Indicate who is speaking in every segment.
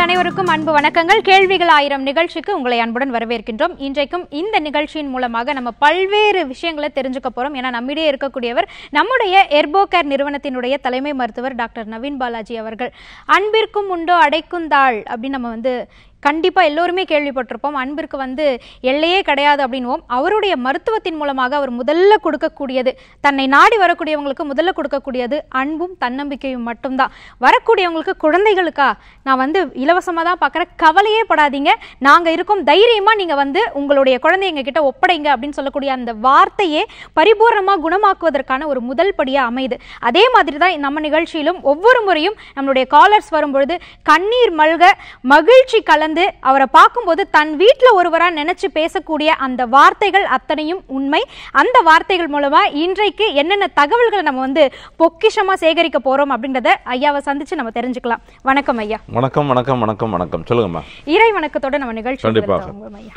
Speaker 1: அனைவருக்கும் அன்பு வணக்கங்கள் கேள்விகள் ஆயிரம் நிகழ்ச்சிக்கு உங்களை அன்புடன் வரவேற்கின்றோம் இன்றைக்கும் இந்த நிகழ்ச்சியின் மூலமாக நம்ம பல்வேறு விஷயங்களை தெரிஞ்சுக்க போறோம் ஏன்னா நம்மிடையே இருக்கக்கூடியவர் நம்முடைய எர்போகேர் நிறுவனத்தினுடைய தலைமை மருத்துவர் டாக்டர் நவீன் பாலாஜி அவர்கள் அன்பிற்கும் உண்டோ அடைக்குந்தாள் அப்படின்னு நம்ம வந்து கண்டிப்பா எல்லோருமே கேள்விப்பட்டிருப்போம் அன்பிற்கு வந்து எல்லையே கிடையாது அப்படின்னுவோம் அவருடைய மருத்துவத்தின் மூலமாக அவர் முதல்ல கொடுக்கக்கூடியது தன்னை நாடி வரக்கூடியவங்களுக்கு முதல்ல கொடுக்கக்கூடியது அன்பும் தன்னம்பிக்கையும் மட்டும்தான் வரக்கூடியவங்களுக்கு குழந்தைகளுக்கா நான் வந்து இலவசமாக தான் பார்க்குறேன் கவலையே படாதீங்க நாங்கள் இருக்கோம் தைரியமா நீங்க வந்து உங்களுடைய குழந்தை எங்க கிட்ட ஒப்படைங்க அப்படின்னு சொல்லக்கூடிய அந்த வார்த்தையே பரிபூர்ணமாக குணமாக்குவதற்கான ஒரு முதல் படியா அமையுது அதே மாதிரி தான் நம்ம நிகழ்ச்சியிலும் ஒவ்வொரு முறையும் நம்மளுடைய காலர்ஸ் வரும்பொழுது கண்ணீர் மல்க மகிழ்ச்சி கலந்து அவரை பார்க்கும்போது தன் வீட்டில் ஒருவரா நினைச்சு பேசக்கூடிய அந்த வார்த்தைகள் அத்தனையும் உண்மை அந்த வார்த்தைகள் மூலமா இன்றைக்கு என்னென்ன தகவல்களை நம்ம வந்து பொக்கிஷமா சேகரிக்க போறோம் அப்படின்றத ஐயாவை சந்திச்சு நம்ம தெரிஞ்சுக்கலாம் வணக்கம் ஐயா
Speaker 2: வணக்கம் வணக்கம் வணக்கம் வணக்கம் சொல்லுங்கம்மா
Speaker 1: இறை வணக்கத்தோட நம்ம நிகழ்ச்சி
Speaker 2: கண்டிப்பாக.
Speaker 1: ஐயா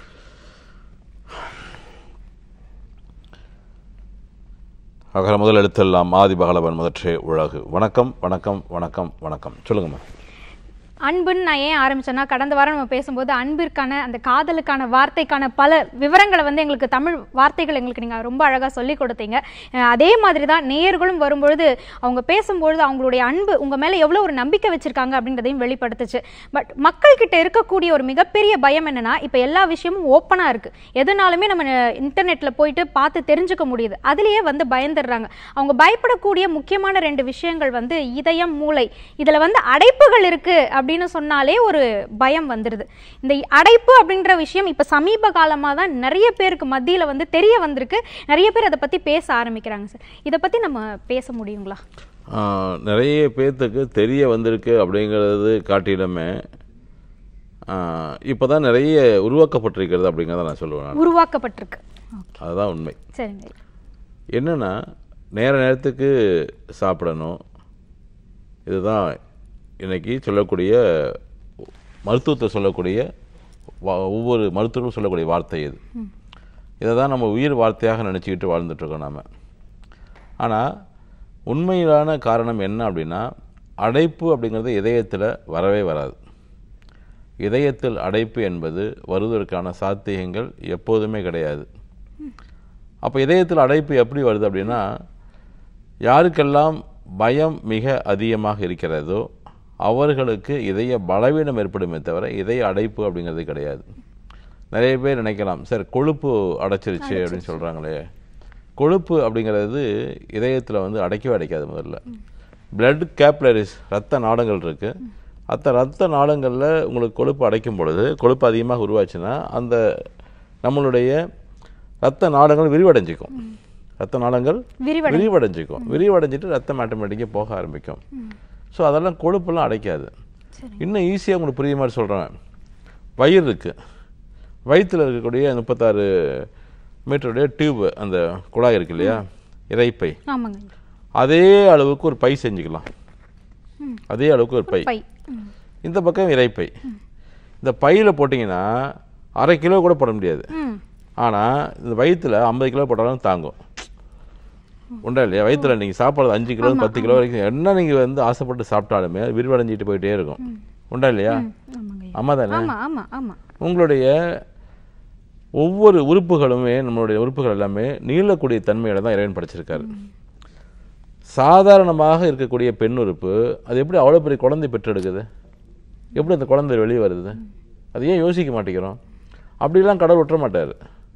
Speaker 2: அகர முதல் எழுத்தெல்லாம் ஆதி பகலவன் முதற்றே உலகு வணக்கம் வணக்கம் வணக்கம் வணக்கம் சொல்லுங்கம்மா
Speaker 1: அன்புன்னு நான் ஏன் ஆரம்பிச்சேன்னா கடந்த வாரம் நம்ம பேசும்போது அன்பிற்கான அந்த காதலுக்கான வார்த்தைக்கான பல விவரங்களை வந்து எங்களுக்கு தமிழ் வார்த்தைகள் எங்களுக்கு நீங்கள் ரொம்ப அழகாக சொல்லி கொடுத்தீங்க அஹ் அதே மாதிரி தான் நேயர்களும் வரும்பொழுது அவங்க பேசும்பொழுது அவங்களுடைய அன்பு உங்கள் மேலே எவ்வளோ ஒரு நம்பிக்கை வச்சுருக்காங்க அப்படின்றதையும் வெளிப்படுத்துச்சு பட் மக்கள்கிட்ட இருக்கக்கூடிய ஒரு மிகப்பெரிய பயம் என்னன்னா இப்போ எல்லா விஷயமும் ஓப்பனாக இருக்குது எதுனாலுமே நம்ம இன்டர்நெட்டில் போயிட்டு பார்த்து தெரிஞ்சுக்க முடியுது அதுலேயே வந்து பயந்துடுறாங்க அவங்க பயப்படக்கூடிய முக்கியமான ரெண்டு விஷயங்கள் வந்து இதயம் மூளை இதில் வந்து அடைப்புகள் இருக்கு அப்படின்னு சொன்னாலே ஒரு பயம் வந்துடுது இந்த அடைப்பு அப்படின்ற விஷயம் இப்போ சமீப காலமாக தான் நிறைய பேருக்கு மத்தியில் வந்து தெரிய வந்திருக்கு நிறைய பேர் அதை பற்றி பேச ஆரம்பிக்கிறாங்க சார் இதை பற்றி நம்ம பேச முடியுங்களா
Speaker 2: ஆஹ், நிறைய பேர்த்துக்கு தெரிய வந்திருக்கு அப்படிங்கிறது காட்டிலுமே இப்போ தான் நிறைய உருவாக்கப்பட்டிருக்கிறது அப்படிங்கிறத நான் சொல்லுவேன் நான்.
Speaker 1: உருவாக்கப்பட்டிருக்கு ஓகே
Speaker 2: அதுதான் உண்மை
Speaker 1: சரிங்க
Speaker 2: என்னென்னா நேர நேரத்துக்கு சாப்பிடணும் இதுதான் இன்னைக்கு சொல்லக்கூடிய மருத்துவத்தை சொல்லக்கூடிய வா- ஒவ்வொரு மருத்துவரும் சொல்லக்கூடிய வார்த்தை இது இதை தான் நம்ம உயிர் வார்த்தையாக நினச்சிக்கிட்டு வாழ்ந்துட்டுருக்கோம் நாம் ஆனால் உண்மையிலான காரணம் என்ன அப்படின்னா அடைப்பு அப்படிங்கிறது இதயத்தில் வரவே வராது இதயத்தில் அடைப்பு என்பது வருவதற்கான சாத்தியங்கள் எப்போதுமே கிடையாது அப்போ இதயத்தில் அடைப்பு எப்படி வருது அப்படின்னா யாருக்கெல்லாம் பயம் மிக அதிகமாக இருக்கிறதோ அவர்களுக்கு இதய பலவீனம் ஏற்படுமே தவிர இதய அடைப்பு அப்படிங்கிறது கிடையாது நிறைய பேர் நினைக்கலாம் சார் கொழுப்பு அடைச்சிருச்சு அப்படின்னு சொல்கிறாங்களே கொழுப்பு அப்படிங்கிறது இதயத்தில் வந்து அடைக்கவே அடைக்காது முதல்ல blood capillaries ரத்த நாளங்கள் இருக்குது அந்த ரத்த நாளங்களில் உங்களுக்கு கொழுப்பு அடைக்கும் பொழுது கொழுப்பு அதிகமாக உருவாச்சுன்னா அந்த நம்மளுடைய ரத்த நாளங்கள் விரிவடைஞ்சிக்கும் ரத்த நாளங்கள்
Speaker 1: விரிவடை
Speaker 2: விரிவடைஞ்சிக்கும் விரிவடைஞ்சிட்டு ரத்தம் ஆட்டோமேட்டிக்காக போக ஆரம்பிக்கும் ஸோ அதெல்லாம் கொழுப்பெல்லாம் அடைக்காது இன்னும் ஈஸியாக உங்களுக்கு புரியுற மாதிரி சொல்கிறேன் வயிறு இருக்குது வயிற்றில் இருக்கக்கூடிய முப்பத்தாறு மீட்டருடைய டியூப் அந்த குழாய் இருக்கு இல்லையா இறைப்பை
Speaker 1: ஆமாங்க
Speaker 2: அதே அளவுக்கு ஒரு பை செஞ்சுக்கலாம் அதே அளவுக்கு ஒரு பை
Speaker 1: பை ம்.
Speaker 2: இந்த பக்கம் இறைப்பை இந்த பையில் போட்டிங்கன்னா அரை கிலோ கூட போட முடியாது
Speaker 1: ம்
Speaker 2: ஆனால் இந்த வயிற்றில் ஐம்பது கிலோ போட்டாலும் தாங்கும் உண்டா இல்லையா வயிற்றில் நீங்கள் சாப்பிட்றது அஞ்சு கிலோ பத்து கிலோ வரைக்கும் என்ன நீங்கள் வந்து ஆசைப்பட்டு சாப்பிட்டாலுமே அது விரிவடைஞ்சிட்டு போயிட்டே இருக்கும் உண்டா இல்லையா
Speaker 1: ஆமாங்க ஐயா.
Speaker 2: ஆமா தானே
Speaker 1: ஆமா ஆமா ஆமா
Speaker 2: உங்களுடைய ஒவ்வொரு உறுப்புகளுமே நம்மளுடைய உறுப்புகள் எல்லாமே நீளக்கூடிய தன்மையோட தான் இறைவன் படைச்சிருக்காரு சாதாரணமாக இருக்கக்கூடிய பெண் உறுப்பு அது எப்படி அவ்வளோ பெரிய குழந்தை பெற்றெடுக்குது எப்படி அந்த குழந்தை வெளியே வருது அது ஏன் யோசிக்க மாட்டேங்கிறோம் அப்படிலாம் கடவுள் விட்டுற மாட்டார்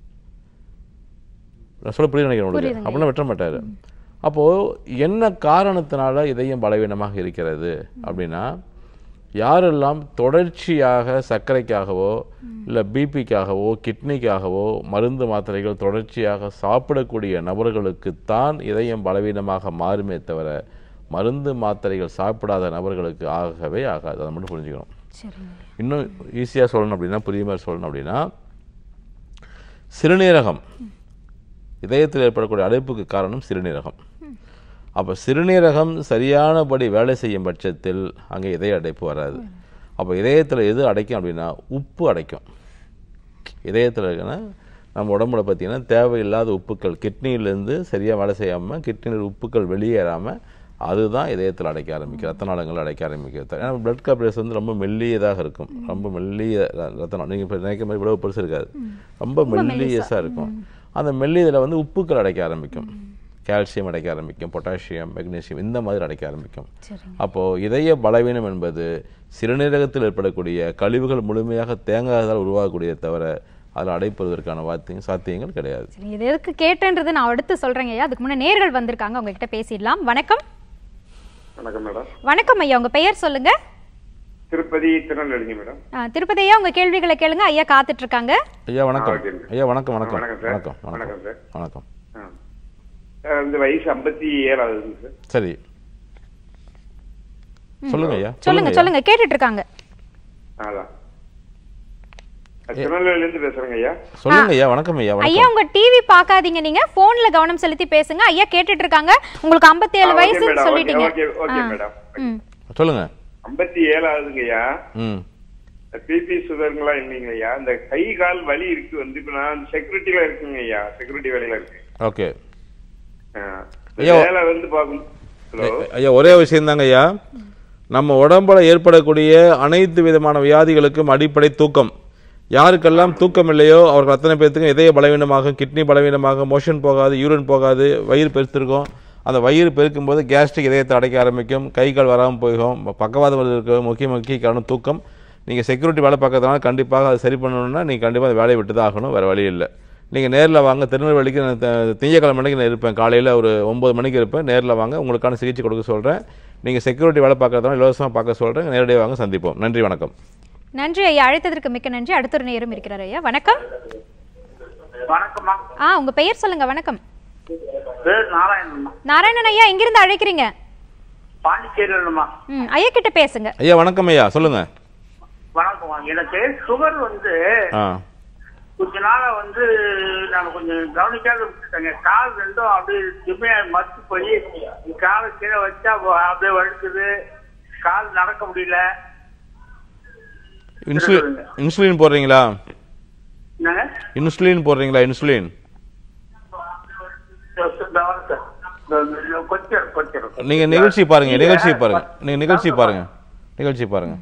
Speaker 2: நான் சொல்ல புரிய நினைக்கிறேன் உங்களுக்கு அப்படிலாம் விட்டுற மாட்டார் அப்போது என்ன காரணத்தினால இதயம் பலவீனமாக இருக்கிறது அப்படின்னா யாரெல்லாம் தொடர்ச்சியாக சர்க்கரைக்காகவோ இல்லை பிபிக்காகவோ கிட்னிக்காகவோ மருந்து மாத்திரைகள் தொடர்ச்சியாக சாப்பிடக்கூடிய நபர்களுக்குத்தான் இதயம் பலவீனமாக மாறுமே தவிர மருந்து மாத்திரைகள் சாப்பிடாத நபர்களுக்கு ஆகவே ஆகாது அதை மட்டும் புரிஞ்சுக்கணும்
Speaker 1: சரிங்க
Speaker 2: இன்னும் ஈஸியாக சொல்லணும் அப்படின்னா புரிய மாதிரி சொல்லணும் அப்படின்னா சிறுநீரகம் இதயத்தில் ஏற்படக்கூடிய அடைப்புக்கு காரணம் சிறுநீரகம் அப்போ சிறுநீரகம் சரியானபடி வேலை செய்யும் பட்சத்தில் அங்கே இதய அடைப்பு வராது அப்போ இதயத்தில் எது அடைக்கும் அப்படின்னா உப்பு அடைக்கும் இதயத்தில் இருக்குன்னா நம்ம உடம்புல பார்த்தீங்கன்னா தேவையில்லாத உப்புக்கள் கிட்னியிலேருந்து சரியாக வேலை செய்யாமல் கிட்னியில் உப்புக்கள் வெளியேறாமல் அதுதான் இதயத்தில் அடைக்க ஆரம்பிக்கும் ரத்த நாளங்கள் அடைக்க ஆரம்பிக்கிறது ஏன்னா பிளட் கப்ரேஸ் வந்து ரொம்ப மெல்லியதாக இருக்கும் ரொம்ப மெல்லிய ர- ரத்த நாளம் நீங்கள் இப்போ நினைக்கிற மாதிரி இவ்வளவு பெருசு இருக்காது ரொம்ப மெல்லியஸாக இருக்கும் அந்த மெல்லியதில் வந்து உப்புக்கள் அடைக்க ஆரம்பிக்கும் கால்சியம் அடைக்க ஆரம்பிக்கும் பொட்டாசியம் மெக்னீசியம் இந்த மாதிரி அடைக்க ஆரம்பிக்கும்
Speaker 1: சரி
Speaker 2: அப்போது இதய பலவீனம் என்பது சிறுநீரகத்தில் ஏற்படக்கூடிய கழிவுகள் முழுமையாக தேங்காததால் உருவாகக்கூடியதை தவிர அதில் அடைப்பதற்கான வாத்தியம் சாத்தியங்கள் கிடையாது
Speaker 1: சரி இது எதுக்கு கேட்டேன்றது நான் அடுத்து சொல்றேங்க ஐயா அதுக்கு முன்னே நேர்கள் வந்திருக்காங்க உங்ககிட்ட பேசிடலாம் வணக்கம்
Speaker 3: வணக்கம் மேடம்
Speaker 1: வணக்கம் ஐயா உங்க பெயர் சொல்லுங்க
Speaker 3: திருப்பதி திருநெல்வேலிங்க மேடம்
Speaker 1: ஆ, திருப்பதி ஐயா உங்க கேள்விகளை கேளுங்க ஐயா காத்துட்டு இருக்காங்க
Speaker 2: ஐயா வணக்கம்
Speaker 3: ஆ, ஓகேங்க.
Speaker 2: ஐயா வணக்கம் வணக்கம்
Speaker 3: வணக்கம் சார்.
Speaker 2: வணக்கம் வணக்கம்
Speaker 3: வணக்கம் சார்.
Speaker 2: வணக்கம்
Speaker 3: ஆ. சார் இந்த வயசு ஐம்பத்தி ஏழாவதுங்க சார்
Speaker 2: சரி சொல்லுங்க ஐயா
Speaker 1: சொல்லுங்க
Speaker 2: ஐயா.
Speaker 1: சொல்லுங்க கேட்டுட்டு இருக்காங்க
Speaker 3: அதான் திருநெல்வேலியிலேருந்து பேசுறேங்க ஐயா
Speaker 2: சொல்லுங்க ஐயா வணக்கம் ஐயா
Speaker 1: ஐயா
Speaker 2: வணக்கம்
Speaker 1: உங்க டிவி பார்க்காதீங்க நீங்க போன்ல கவனம் செலுத்தி பேசுங்க ஐயா கேட்டுட்டு இருக்காங்க உங்களுக்கு 57
Speaker 3: ஆ, ஓகே
Speaker 1: வயசுன்னு
Speaker 3: மேடம்,
Speaker 1: சொல்லிட்டீங்க
Speaker 3: ஓகே, ஓகே,
Speaker 1: ஆ.
Speaker 3: மேடம்.
Speaker 1: ம்.
Speaker 2: சொல்லுங்க
Speaker 3: ஐம்பத்தி ஏழாவதுங்க ஐயா
Speaker 2: ம்
Speaker 3: பிபி சுகருங்களா இல்லைங்க ஐயா இந்த கை கால் வலி இருக்கு வந்து இப்ப நான் செக்யூரிட்டில இருக்குங்க ஐயா செக்யூரிட்டி வேலையில இருக்கு
Speaker 2: ஓகே
Speaker 3: ஆ. இந்த
Speaker 2: ஐயா.
Speaker 3: வேலை வந்து பாக்கும் ஹலோ
Speaker 2: ஐயா ஒரே விஷயம்தாங்க ஐயா நம்ம உடம்புல ஏற்படக்கூடிய அனைத்து விதமான வியாதிகளுக்கும் அடிப்படை தூக்கம் யாருக்கெல்லாம் தூக்கம் இல்லையோ அவர்கள் அத்தனை பேர்த்துக்கும் இதய பலவீனமாகும் கிட்னி பலவீனமாகும் மோஷன் போகாது யூரின் போகாது வயிறு பெருத்திருக்கும் அந்த வயிறு பெருக்கும் போது கேஸ்ட்ரிக் இதயத்தை அடைக்க ஆரம்பிக்கும் கை கால் வராமல் போகும் பக்கவாதம் இருக்க முக்கிய முக்கிய காரணம் தூக்கம் நீங்கள் செக்யூரிட்டி வேலை பார்க்கறதுனால கண்டிப்பாக அதை சரி பண்ணணும்னா நீங்கள் கண்டிப்பாக அந்த வேலையை விட்டு தான் ஆகணும் வேறு வழி இல்லை நீங்கள் நேரில் வாங்க திருநெல்வேலிக்கு நான் த- திங்கட்கிழமை மணிக்கு நான் இருப்பேன் காலையில் ஒரு ஒம்பது மணிக்கு இருப்பேன் நேரில் வாங்க உங்களுக்கான சிகிச்சை கொடுக்க சொல்கிறேன் நீங்கள் செக்யூரிட்டி வேலை பார்க்கறதுனால இலவசமாக பார்க்க சொல்கிறேன் நேரடியாக வாங்க சந்திப்போம் நன்றி வணக்கம்
Speaker 1: நன்றி ஐயா அழைத்ததற்கு மிக்க நன்றி அடுத்த ஒரு நேரம் இருக்கிறார் ஐயா வணக்கம்
Speaker 4: வணக்கம்மா
Speaker 1: ஆ உங்க பெயர் சொல்லுங்க வணக்கம்
Speaker 4: பேர் நாராயணம்மா
Speaker 1: நாராயணன் ஐயா எங்கிருந்து அழைக்கிறீங்க
Speaker 4: பாண்டிச்சேரியிலம்மா
Speaker 1: ம் ஐயா கிட்ட பேசுங்க
Speaker 2: ஐயா வணக்கம் ஐயா சொல்லுங்கள்
Speaker 4: வணக்கம்மா எனக்கு சுகர் வந்து
Speaker 2: ஆ
Speaker 4: கொஞ்ச நாளா வந்து நான் கொஞ்சம் கவனிக்காத விட்டுட்டேங்க கால் ரெண்டும் அப்படியே திமையா மத்து போய் காலை கீழே வச்சா வ- அப்படியே வழுக்குது கால் நடக்க முடியல
Speaker 2: இன்சுலின் இன்சுலின் போடுறீங்களா
Speaker 4: என்னங்க
Speaker 2: இன்சுலின் போடுறீங்களா இன்சுலின்
Speaker 4: கொஞ்சம் கொஞ்சம்
Speaker 2: நீங்கள் நிகழ்ச்சி பாருங்கள் நிகழ்ச்சி பாருங்கள் நீங்கள் நிகழ்ச்சி பாருங்கள் நிகழ்ச்சி பாருங்கள்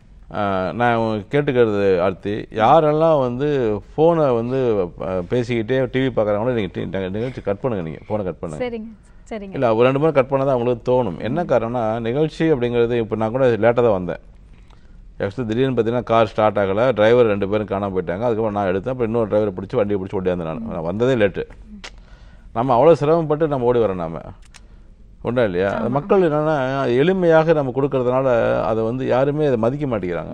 Speaker 2: நான் கேட்டுக்கிறது அடுத்து யாரெல்லாம் வந்து ஃபோனை வந்து அஹ், பேசிக்கிட்டே டிவி பார்க்குறாங்களோ நீங்கள் நிகழ்ச்சி கட் பண்ணுங்க நீங்கள் ஃபோனை கட் பண்ணுங்க
Speaker 1: சரிங்க சரிங்க
Speaker 2: இல்லை ஒரு ரெண்டு பேரும் கட் பண்ணால் தான் அவங்களுக்கு தோணும் என்ன காரணம்னா நிகழ்ச்சி அப்படிங்கிறது இப்போ நான் கூட லேட்டாக தான் வந்தேன் ஆக்சுவலி திடீர்னு பார்த்தீங்கன்னா கார் ஸ்டார்ட் ஆகலை டிரைவர் ரெண்டு பேரும் காணாம போயிட்டாங்க அதுக்கப்புறம் நான் எடுத்தேன் அப்புறம் இன்னொரு டிரைவரை பிடிச்சி வண்டியை பிடிச்சி ஓடியாந்தேன் நான் நான் வந்ததே லேட்டு நம்ம அவ்வளோ சிரமப்பட்டு நம்ம ஓடி வரோம் நாம ஒன்றும் இல்லையா அது மக்கள் என்னென்னா எளிமையாக நம்ம கொடுக்கறதுனால அதை வந்து யாருமே அதை மதிக்க மாட்டேங்கிறாங்க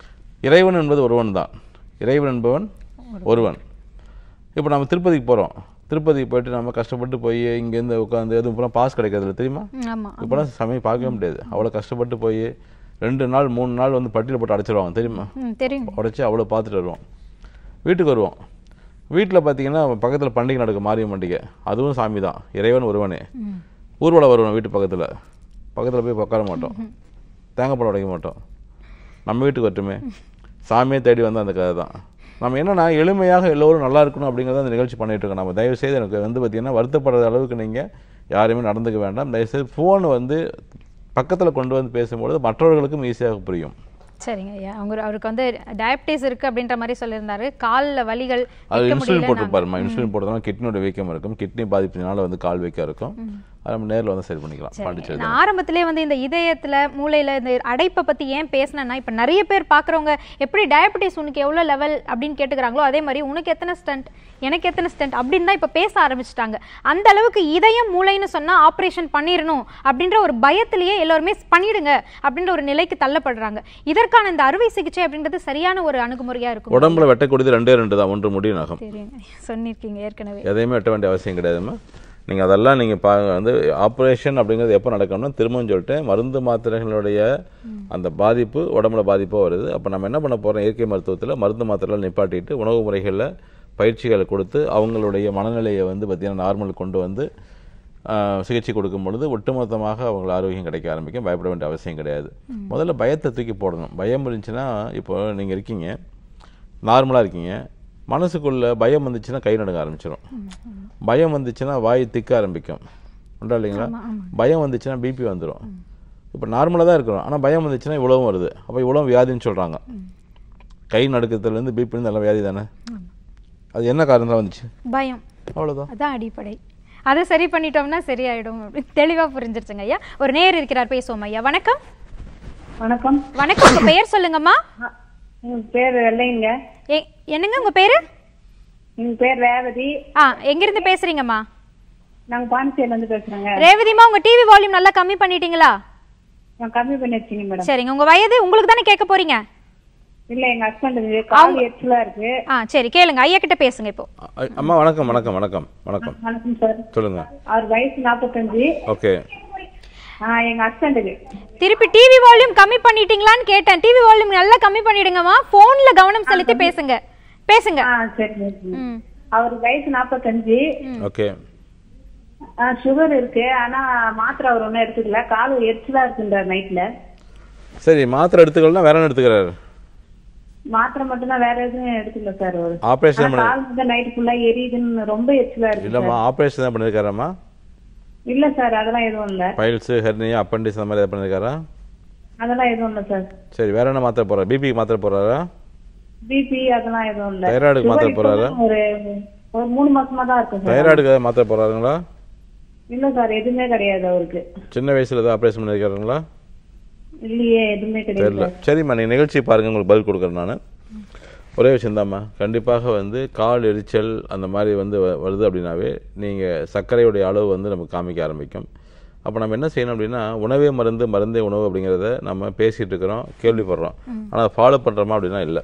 Speaker 2: இறைவன் என்பது ஒருவன் தான் இறைவன் என்பவன் ஒருவன் இப்போ நம்ம திருப்பதிக்கு போகிறோம் திருப்பதிக்கு போயிட்டு நம்ம கஷ்டப்பட்டு போய் இங்கேருந்து உட்காந்து எதுவும் இப்போலாம் பாஸ் கிடைக்கிறதில்ல தெரியுமா
Speaker 1: ம், ஆமா
Speaker 2: இப்போலாம் சமயம் பார்க்கவே முடியாது அவ்வளோ கஷ்டப்பட்டு போய் ரெண்டு நாள் மூணு நாள் வந்து பட்டியல் போட்டு அடைச்சிருவாங்க தெரியுமா
Speaker 1: ம் தெரியும்
Speaker 2: உடச்சி அவ்வளோ பார்த்துட்டு வருவோம் வீட்டுக்கு வருவோம் வீட்டில் பார்த்தீங்கன்னா பக்கத்தில் பண்டிகை நடக்கும் மாரியம் பண்டிகை அதுவும் சாமி தான் இறைவன் ஒருவனே ஊர்வலம் வருவோம் வீட்டு பக்கத்தில் பக்கத்தில் போய் உட்கார மாட்டோம் தேங்காய் பழம் உடைக்க மாட்டோம் நம்ம வீட்டுக்கு வரட்டுமே சாமியே தேடி வந்த அந்த கதை தான் நம்ம என்னன்னா எளிமையாக எல்லோரும் நல்லா இருக்கணும் அப்படிங்கிறத அந்த நிகழ்ச்சி பண்ணிட்டு இருக்கோம் நம்ம தயவு செய்து எனக்கு வந்து பார்த்தீங்கன்னா வருத்தப்படுற அளவுக்கு நீங்கள் யாரையுமே நடந்துக்க வேண்டாம் தயவுசெய்து ஃபோன் வந்து பக்கத்தில் கொண்டு வந்து பேசும்பொழுது மற்றவர்களுக்கும் ஈஸியாக புரியும்
Speaker 1: சரிங்க ஐயா அவங்க அவருக்கு வந்து டயபிட்டிஸ் இருக்கு அப்படின்ற மாதிரி சொல்லியிருந்தாரு கால்ல வலிகள்
Speaker 2: அது
Speaker 1: நிக்க
Speaker 2: இன்சுலின்
Speaker 1: முடியல
Speaker 2: போட்டுருப்பாருமா இன்சுலின் போட்டதுனால கிட்னியோட வீக்கம் இருக்கும் கிட்னி பாதிப்பினால வந்து கால் வீக்கம் இருக்கும் அது நம்ம நேரில் வந்து சரி பண்ணிக்கலாம் பாண்டிச்சேரி
Speaker 1: நான் ஆரம்பத்திலே வந்து இந்த இதயத்துல மூளையில இந்த அடைப்பை பத்தி ஏன் பேசினேன்னா இப்ப நிறைய பேர் பாக்குறவங்க எப்படி டயபிட்டிஸ் உனக்கு எவ்வளவு லெவல் அப்படின்னு கேட்டுக்கிறாங்களோ அதே மாதிரி உனக்கு எத்தனை ஸ்டண்ட் எனக்கு எத்தனை ஸ்டண்ட் அப்படின்னு தான் இப்ப பேச ஆரம்பிச்சிட்டாங்க அந்த அளவுக்கு இதயம் மூளைன்னு சொன்னா ஆபரேஷன் பண்ணிடணும் அப்படின்ற ஒரு பயத்திலேயே எல்லாருமே பண்ணிடுங்க அப்படின்ற ஒரு நிலைக்கு தள்ளப்படுறாங்க இதற்கான இந்த அறுவை சிகிச்சை அப்படின்றது சரியான ஒரு அணுகுமுறையா இருக்கும்
Speaker 2: உடம்புல வெட்டக்கூடியது ரெண்டே ரெண்டு தான் ஒன்று முடி நகம்
Speaker 1: தெரியுங்க சொன்னிருக்கீங்க ஏற்கனவே
Speaker 2: எதையுமே வெட்ட வேண்டிய அவசியம் கிடையாதும்மா நீங்கள் அதெல்லாம் நீங்கள் பா வந்து ஆப்ரேஷன் அப்படிங்கிறது எப்போ நடக்கணும்னா திரும்பவும் சொல்லிட்டு மருந்து மாத்திரைகளுடைய அந்த பாதிப்பு உடம்புல பாதிப்பாக வருது அப்போ நம்ம என்ன பண்ண போகிறோம் இயற்கை மருத்துவத்தில் மருந்து மாத்திரைலாம் நிப்பாட்டிட்டு உணவு முறைகளில் பயிற்சிகளை கொடுத்து அவங்களுடைய மனநிலையை வந்து பார்த்திங்கன்னா நார்மல் கொண்டு வந்து ஆஹ், சிகிச்சை கொடுக்கும் பொழுது ஒட்டுமொத்தமாக அவங்களுக்கு ஆரோக்கியம் கிடைக்க ஆரம்பிக்கும் பயப்பட வேண்டிய அவசியம் கிடையாது முதல்ல பயத்தை தூக்கி போடணும் பயம் இருந்துச்சுன்னா இப்போ நீங்கள் இருக்கீங்க நார்மலாக இருக்கீங்க மனசுக்குள்ள பயம் வந்துச்சுன்னா கை நடுங்க ஆரம்பிச்சிடும் பயம் வந்துச்சுன்னா வாய் திக்க ஆரம்பிக்கும் உண்டா இல்லைங்களா பயம் வந்துச்சுன்னா பிபி வந்துடும் இப்போ நார்மலாக தான் இருக்கிறோம் ஆனால் பயம் வந்துச்சுன்னா இவ்வளவும் வருது அப்போ இவ்வளோ வியாதின்னு சொல்கிறாங்க கை நடுக்கத்துலேருந்து பிபிலேருந்து எல்லாம் வியாதி தானே அது என்ன காரணத்தில் வந்துச்சு
Speaker 1: பயம்
Speaker 2: அவ்வளோதான்
Speaker 1: அதான் அடிப்படை அதை சரி பண்ணிட்டோம்னா சரியாயிடும் அப்படின்னு தெளிவா புரிஞ்சிருச்சுங்க ஐயா ஒரு நேர் இருக்கிறார் பேசுவோம் ஐயா வணக்கம்
Speaker 5: வணக்கம்
Speaker 1: வணக்கம் உங்க பெயர் சொல்லுங்கம்மா
Speaker 5: உங்க பேர் வெள்ளைங்க
Speaker 1: எ- என்னங்க உங்க பேரு
Speaker 5: எங்க பேர் ரேவதி
Speaker 1: ஆ எங்கிருந்து பேசுறீங்கம்மா
Speaker 5: நாங்க பாண்டிச்சேரில இருந்து பேசுறோங்க
Speaker 1: ரேவதிமா உங்க டிவி வால்யூம் நல்லா கம்மி பண்ணிட்டீங்களா
Speaker 5: நான் கம்மி பண்ணி வச்சுங்க மேடம்
Speaker 1: சரிங்க உங்க வயது உங்களுக்கு தானே கேட்க போறீங்க
Speaker 5: இல்ல எங்க ஹஸ்பண்டுக்கு கால் எரிச்சலா இருக்கு
Speaker 1: ஆ சரி கேளுங்க ஐயா கிட்ட பேசுங்க இப்போ
Speaker 2: அ- அம்மா வணக்கம் வணக்கம் வணக்கம் வணக்கம்
Speaker 5: வணக்கம் சார்
Speaker 2: சொல்லுங்கள்
Speaker 5: அவர் வயசு நாற்பத்தஞ்சு
Speaker 2: ஓகே
Speaker 5: ஆஹ் எங்க ஹஸ்பண்டுக்கு
Speaker 1: திருப்பி டிவி வால்யூம் கம்மி பண்ணிட்டீங்களான்னு கேட்டேன் டிவி வால்யூம் நல்லா கம்மி பண்ணிடுங்கம்மா போன்ல கவனம் செலுத்தி பேசுங்க பேசுங்க
Speaker 5: ஆ சரி
Speaker 1: ம்
Speaker 5: அவர் வயசு நாற்பத்தஞ்சு
Speaker 2: ஓகே
Speaker 5: சுகர் இருக்கு ஆனா மாத்திரை அவர் ஒன்றும் எடுத்துக்கல கால் எரிச்சலா இருக்குன்றார் நைட்ல
Speaker 2: சரி மாத்திரை எடுத்துக்கலாம் வேற என்ன எடுத்துக்கிறாரு
Speaker 5: மாத்திரை மட்டும்தான் வேற எதுவும் எடுத்துக்கல சார் அவரு
Speaker 2: ஆப்ரேஷன்
Speaker 5: ஆனா
Speaker 2: பண்ண
Speaker 5: கால் வந்து நைட் ஃபுல்லா எரியுதுன்னு ரொம்ப எரிச்சலா இருக்கு
Speaker 2: இல்லைம்மா ஆப்ரேஷன் தான் பண்ணியிருக்காராம்மா
Speaker 5: இல்ல சார் அதெல்லாம் எதுவும் இல்ல
Speaker 2: பைல்ஸு ஹெர்னியா அப்பண்டிஸ் அந்த மாதிரி எதாவது பண்ணியிருக்காரா
Speaker 5: அதெல்லாம் எதுவும் இல்ல சார்
Speaker 2: சரி வேற என்ன மாத்திரை போறாரு பிபிக்கு மாத்திரை போறாரா
Speaker 5: பிபி அதெல்லாம் எதுவும் இல்ல
Speaker 2: தைராய்டுக்கு மாத்திரை
Speaker 5: Sugar
Speaker 2: போறாரா?
Speaker 5: இப்பதான் ஒரு ஒரு மூணு மாசமா தான் இருக்கு சார்
Speaker 2: தைராய்டுக்கு ஏதாவது மாத்திரை போறாருங்களா
Speaker 5: இல்ல சார் எதுவுமே கிடையாது அவருக்கு
Speaker 2: சின்ன வயசுல ஏதாவது ஆப்ரேஷன் பண்ணியிருக்காருங்களா
Speaker 5: இல்லையே எதுவுமே கிடையாது
Speaker 2: தெரியல சரிம்மா நீ நிகழ்ச்சி பாருங்க உங்களுக்கு பதில் கொடுக்குறேன் நான் ஒரே விஷயந்தாம்மா கண்டிப்பாக வந்து கால் எரிச்சல் அந்த மாதிரி வந்து வ- வருது அப்படின்னாவே நீங்கள் சர்க்கரையுடைய அளவு வந்து நமக்கு காமிக்க ஆரம்பிக்கும் அப்போ நம்ம என்ன செய்யணும் அப்படின்னா உணவே மருந்து மருந்தே உணவு அப்படிங்கிறத நம்ம பேசிகிட்டு இருக்கிறோம் கேள்விப்படுறோம் ஆனால் ஃபாலோ பண்ணுறோமா அப்படின்னா இல்லை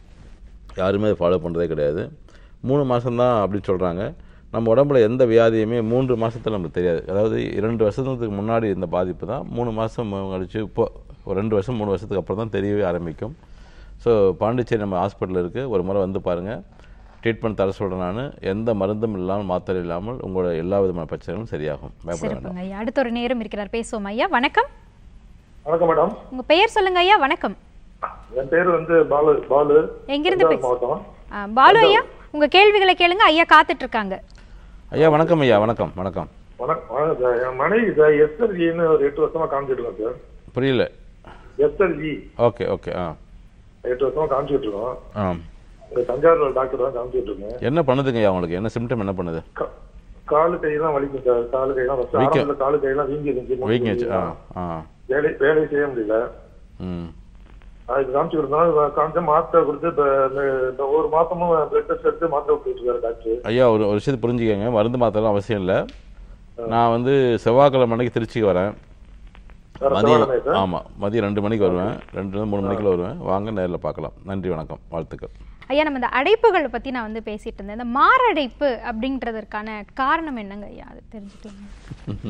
Speaker 2: யாருமே அதை ஃபாலோ பண்ணுறதே கிடையாது மூணு மாதம்தான் அப்படின்னு சொல்கிறாங்க நம்ம உடம்புல எந்த வியாதியுமே மூன்று மாசத்துல நமக்கு தெரியாது அதாவது இரண்டு வருஷத்துக்கு முன்னாடி இருந்த பாதிப்பு தான் மூணு மாதம் கழிச்சு இப்போ ஒரு ரெண்டு வருஷம் மூணு வருஷத்துக்கு அப்புறம் தான் தெரியவே ஆரம்பிக்கும் ஸோ பாண்டிச்சேரி நம்ம ஹாஸ்பிட்டல் இருக்குது ஒரு முறை வந்து பாருங்கள் ட்ரீட்மெண்ட் தர சொல்கிறேன் நான் எந்த மருந்தும் இல்லாமல் மாத்திரை இல்லாமல் உங்களோட எல்லா விதமான பிரச்சனைகளும் சரியாகும் பயப்பட வேண்டாம்
Speaker 1: சிறப்புங்க ஐயா அடுத்த ஒரு நேரம் இருக்கிறார் பேசுவோம் ஐயா வணக்கம்
Speaker 6: வணக்கம் மேடம்
Speaker 1: உங்க பெயர் சொல்லுங்க ஐயா வணக்கம்
Speaker 6: என் பேர் வந்து பாலு பாலு
Speaker 1: எங்கிருந்து
Speaker 6: தஞ்சாவூர்
Speaker 1: பேசு-
Speaker 6: மாவட்டம்
Speaker 1: ஆ, பாலு ஐயா உங்க கேள்விகளை கேளுங்க ஐயா காத்துட்டு இருக்காங்க
Speaker 2: ஐயா வணக்கம் ஐயா வணக்கம் வணக்கம்
Speaker 6: வணக்கம் வணக்கம் சார் என் மனைவி சார் எஸ்எல்ஜின்னு ஒரு எட்டு வருஷமா காமிச்சிட்டு இருக்கோம் சார்
Speaker 2: புரியல
Speaker 6: எஸ்எல்ஜி
Speaker 2: ஓகே ஓகே ஆ
Speaker 6: எட்டு வருஷமா காமிச்சிட்டு இருக்கோம்
Speaker 2: ஆ
Speaker 6: இங்க தஞ்சாவூர் டாக்டர் தான் காமிச்சிட்டு இருக்கேன்
Speaker 2: என்ன பண்ணுதுங்க ஐயா உங்களுக்கு என்ன சிம்டம் என்ன பண்ணுது
Speaker 6: கா- காலு கையெல்லாம் வலிக்கும் சார் காலு கையெல்லாம் ஃபர்ஸ்ட்
Speaker 2: வீக்கம்.
Speaker 6: ஆரம்பத்துல காலு கையெல்லாம் வீங்கி இருந்துச்சு மூட்டு
Speaker 2: வீங்கிச்சு ஆ
Speaker 6: வீங்கி.
Speaker 2: ஆ
Speaker 6: வேலை வேலை செய்ய முடியல
Speaker 2: ம்
Speaker 6: அதுக்கு காமிச்சு கொடுத்தோம் காமிச்சா மாத்திரை கொடுத்து இப்ப இந்த- இந்த ஒரு மாசமும் பிளட் டெஸ்ட் எடுத்து மாத்திரை கொடுத்துட்டு இருக்காரு டாக்டர்
Speaker 2: ஐயா ஒரு ஒரு விஷயத்தை புரிஞ்சுக்கங்க மருந்து மாத்திரம் அவசியம் இல்லை நான் வந்து செவ்வாய்க்கிழமை அன்னைக்கு திருச்சிக்கு வரேன்
Speaker 6: வேற
Speaker 2: மதியம்
Speaker 6: செவ்வாய்க்கிழமை சார்?
Speaker 2: ஆமாம் மதியம் ரெண்டு மணிக்கு வருவேன் ரெண்டு மூணு மணிக்குள்ள வருவேன் வாங்க நேரில் பார்க்கலாம் நன்றி வணக்கம் வாழ்த்துக்கள்
Speaker 1: ஐயா நம்ம இந்த அடைப்புகளை பத்தி நான் வந்து பேசிட்டு இருந்தேன் இந்த மாரடைப்பு அப்படின்றதற்கான காரணம் என்னங்க ஐயா அது தெரிஞ்சுக்கலாம்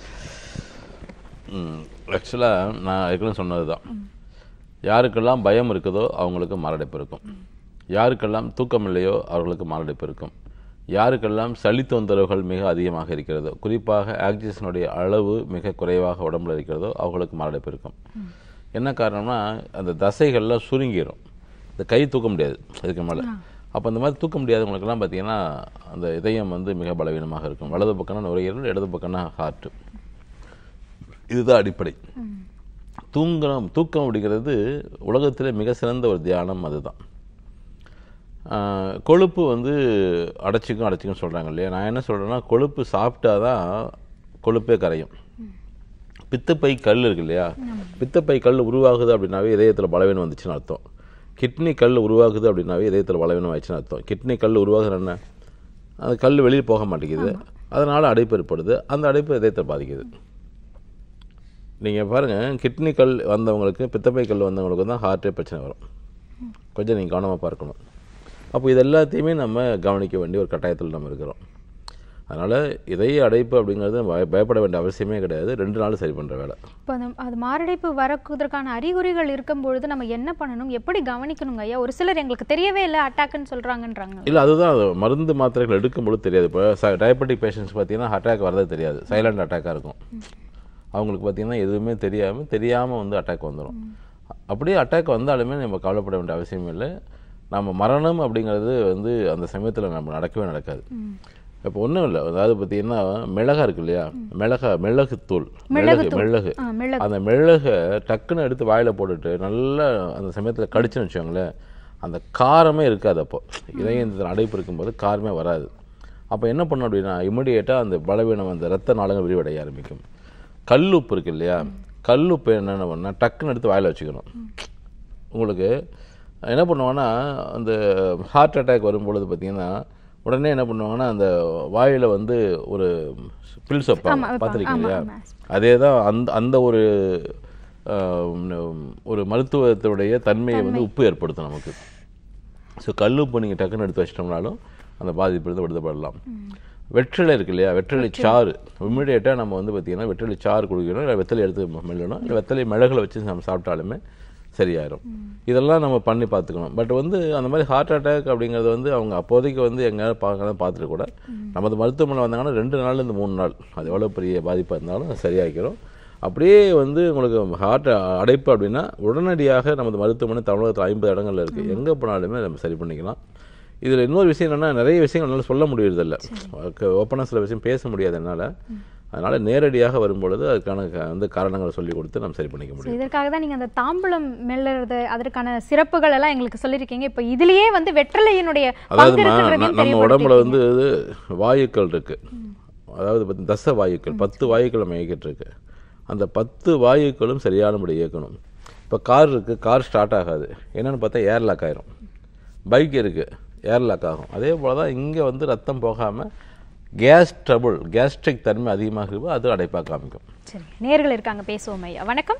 Speaker 2: ஆக்சுவலாக நான் ஏற்கனவே சொன்னது தான் யாருக்கெல்லாம் பயம் இருக்குதோ அவங்களுக்கு மாரடைப்பு இருக்கும் யாருக்கெல்லாம் தூக்கம் இல்லையோ அவர்களுக்கு மாரடைப்பு இருக்கும் யாருக்கெல்லாம் சளி தொந்தரவுகள் மிக அதிகமாக இருக்கிறதோ குறிப்பாக ஆக்சிஜனுடைய அளவு மிக குறைவாக உடம்புல இருக்கிறதோ அவங்களுக்கு மாரடைப்பு இருக்கும் என்ன காரணம்னா அந்த தசைகள்லாம் சுருங்கிடும் இந்த கை தூக்க முடியாது இதுக்கு மேலே அப்போ அந்த மாதிரி தூக்க முடியாதவங்களுக்கெல்லாம் பார்த்தீங்கன்னா அந்த இதயம் வந்து மிக பலவீனமாக இருக்கும் வலது பக்கம்னா நுரையீரல் இடது பக்கம்னா ஹார்ட்டு இதுதான் அடிப்படை தூங்கணும் தூக்கம் அப்படிங்கிறது உலகத்திலே மிக சிறந்த ஒரு தியானம் அதுதான் ஆஹ், கொழுப்பு வந்து அடைச்சிக்கும் அடைச்சிக்கும் சொல்கிறாங்க இல்லையா நான் என்ன சொல்கிறேன்னா கொழுப்பு சாப்பிட்டா தான் கொழுப்பே கரையும் பித்தப்பை கல் இருக்கு இல்லையா பித்தப்பை கல் உருவாகுது அப்படின்னாவே இதயத்தில் பலவீனம் வந்துச்சுன்னு அர்த்தம் கிட்னி கல் உருவாகுது அப்படின்னாவே இதயத்தில் பலவீனம் ஆயிடுச்சுன்னு அர்த்தம் கிட்னி கல் உருவாகுது என்ன அந்த கல் வெளியே போக மாட்டேங்குது அதனால் அடைப்பு ஏற்படுது அந்த அடைப்பு இதயத்தை பாதிக்குது நீங்கள் பாருங்கள் கிட்னி கல் வந்தவங்களுக்கு பித்தப்பை கல் வந்தவங்களுக்கு தான் ஹார்ட்டே பிரச்சனை வரும் கொஞ்சம் நீங்கள் கவனமாக பார்க்கணும் அப்போ இது எல்லாத்தையுமே நம்ம கவனிக்க வேண்டிய ஒரு கட்டாயத்தில் நம்ம இருக்கிறோம் அதனால் இதய அடைப்பு அப்படிங்கிறது பய- பயப்பட வேண்டிய அவசியமே கிடையாது ரெண்டு நாள் சரி பண்ணுற வேலை
Speaker 1: இப்போ அந்த அது மாரடைப்பு வரக்குவதற்கான அறிகுறிகள் இருக்கும் பொழுது நம்ம என்ன பண்ணணும் எப்படி கவனிக்கணுங்க ஐயா ஒரு சிலர் எங்களுக்கு தெரியவே இல்லை அட்டாக்னு சொல்றாங்கன்றாங்க
Speaker 2: இல்லை அதுதான் அது மருந்து மாத்திரைகள் எடுக்கும்போது தெரியாது இப்போ டயபெட்டிக் பேஷண்ட்ஸ் பார்த்தீங்கன்னா அட்டாக் வரதே தெரியாது சைலண்ட் அட்டாக்காக இருக்கும் அவங்களுக்கு பார்த்தீங்கன்னா எதுவுமே தெரியாமல் தெரியாமல் வந்து அட்டாக் வந்துடும் அப்படியே அட்டாக் வந்தாலுமே நம்ம கவலைப்பட வேண்டிய அவசியம் இல்லை நம்ம மரணம் அப்படிங்கிறது வந்து அந்த சமயத்தில் நம்ம நடக்கவே நடக்காது இப்போ ஒன்றும் இல்லை அதாவது பார்த்தீங்கன்னா மிளகா இருக்கு இல்லையா மிளகா மிளகுத்தூள் மிளகு
Speaker 1: மிளகுத்தூள்.
Speaker 2: மிளகு
Speaker 1: ஆ, மிளகு.
Speaker 2: அந்த மிளகை டக்குன்னு எடுத்து வாயில் போட்டுட்டு நல்லா அந்த சமயத்தில் கடிச்சுன்னு வச்சுக்கோங்களேன் அந்த காரமே இருக்காது அப்போ இதயத்தில் அடைப்பு இருக்கும்போது காரமே வராது அப்போ என்ன பண்ணும் அப்படின்னா இமிடியேட்டாக அந்த பலவீனம் அந்த ரத்த நாளங்கள் விரிவடைய ஆரம்பிக்கும் கல்லுப்பு இருக்கு இல்லையா கல்லுப்பு என்னென்ன பண்ணால் டக்குன்னு எடுத்து வாயில் வச்சுக்கணும் உங்களுக்கு என்ன பண்ணுவாங்கன்னா அந்த ஹார்ட் அட்டாக் வரும்பொழுது பார்த்தீங்கன்னா உடனே என்ன பண்ணுவாங்கன்னா அந்த வாயில் வந்து ஒரு பில்ஸ்
Speaker 1: ஆமா,
Speaker 2: வைப்பாங்க
Speaker 1: வைப்பாங்க.
Speaker 2: பார்த்துருக்கீங்க இல்லையா
Speaker 1: ஆமா,
Speaker 2: அதே தான் அந்த அந்த ஒரு ஆஹ், ஒரு மருத்துவத்துடைய தன்மையை வந்து உப்பு ஏற்படுத்தும் நமக்கு ஸோ கல்லுப்பு நீங்கள் டக்குன்னு எடுத்து வச்சிட்டோம்னாலும் அந்த பாதிப்பிலிருந்து விடுதப்படலாம் வெற்றிலை இருக்கு இல்லையா வெற்றிலை சாறு இம்மிடியேட்டாக நம்ம வந்து பார்த்திங்கன்னா வெற்றிலை சாறு குடிக்கணும் இல்லை வெத்தலை எடுத்து மெல்லணும் இல்லை வெத்தலை மிளகுல வச்சு நம்ம சாப்பிட்டாலுமே சரியாயிரும் இதெல்லாம் நம்ம பண்ணி பார்த்துக்கணும் பட் வந்து அந்த மாதிரி ஹார்ட் அட்டாக் அப்படிங்கிறது வந்து அவங்க அப்போதைக்கு வந்து எங்கேயாவது பார்க்கலாம் பார்த்துட்டு கூட நமது மருத்துவமனை வந்தாங்கன்னா ரெண்டு நாள்லேருந்து மூணு நாள் அது எவ்வளோ பெரிய பாதிப்பாக இருந்தாலும் அது சரியாக்கிறோம் அப்படியே வந்து உங்களுக்கு ஹார்ட் அடைப்பு அப்படின்னா உடனடியாக நமது மருத்துவமனை தமிழகத்தில் ஐம்பது இடங்கள்ல இருக்குது எங்கே போனாலுமே நம்ம சரி பண்ணிக்கலாம் இதில் இன்னொரு விஷயம் என்னென்னா நிறைய விஷயங்கள் என்னால் சொல்ல முடியறதில்ல ஓப்பனாக சில விஷயம் பேச முடியாது என்னால் அதனால் நேரடியாக வரும்பொழுது அதுக்கான க- வந்து காரணங்களை சொல்லி கொடுத்து நம்ம சரி பண்ணிக்க
Speaker 1: So,
Speaker 2: முடியும்
Speaker 1: இதற்காக தான் நீங்க அந்த தாம்பூலம் மெல்லுறது அதற்கான சிறப்புகள் எல்லாம் எங்களுக்கு சொல்லியிருக்கீங்க இப்போ இதுலயே வந்து வெற்றிலையினுடைய பங்கு
Speaker 2: அதாவதுமா
Speaker 1: இருக்குன்றதையும்
Speaker 2: ந- நம்ம உடம்புல வந்து
Speaker 1: தெரியப்படுத்தியிருக்கீங்க.
Speaker 2: இது வாயுக்கள் இருக்கு அதாவது பத்து தச வாயுக்கள் பத்து வாயுக்கள் நம்ம இயக்கிட்டு இருக்கு அந்த பத்து வாயுக்களும் சரியானபடி இயக்கணும் இப்போ கார் இருக்கு கார் ஸ்டார்ட் ஆகாது என்னன்னு பார்த்தா ஏர் லாக் ஆயிரும் பைக் இருக்கு ஏர் லாக் ஆகும் அதே போல தான் இங்கே வந்து ரத்தம் போகாமல் கேஸ் ட்ரபுள் கேஸ்ட்ரிக் தன்மை அதிகமாக இருக்கும் அது அடைப்பாக காமிக்கும்
Speaker 1: சரி நேர்கள் இருக்காங்க பேசுவோம் ஐயா வணக்கம்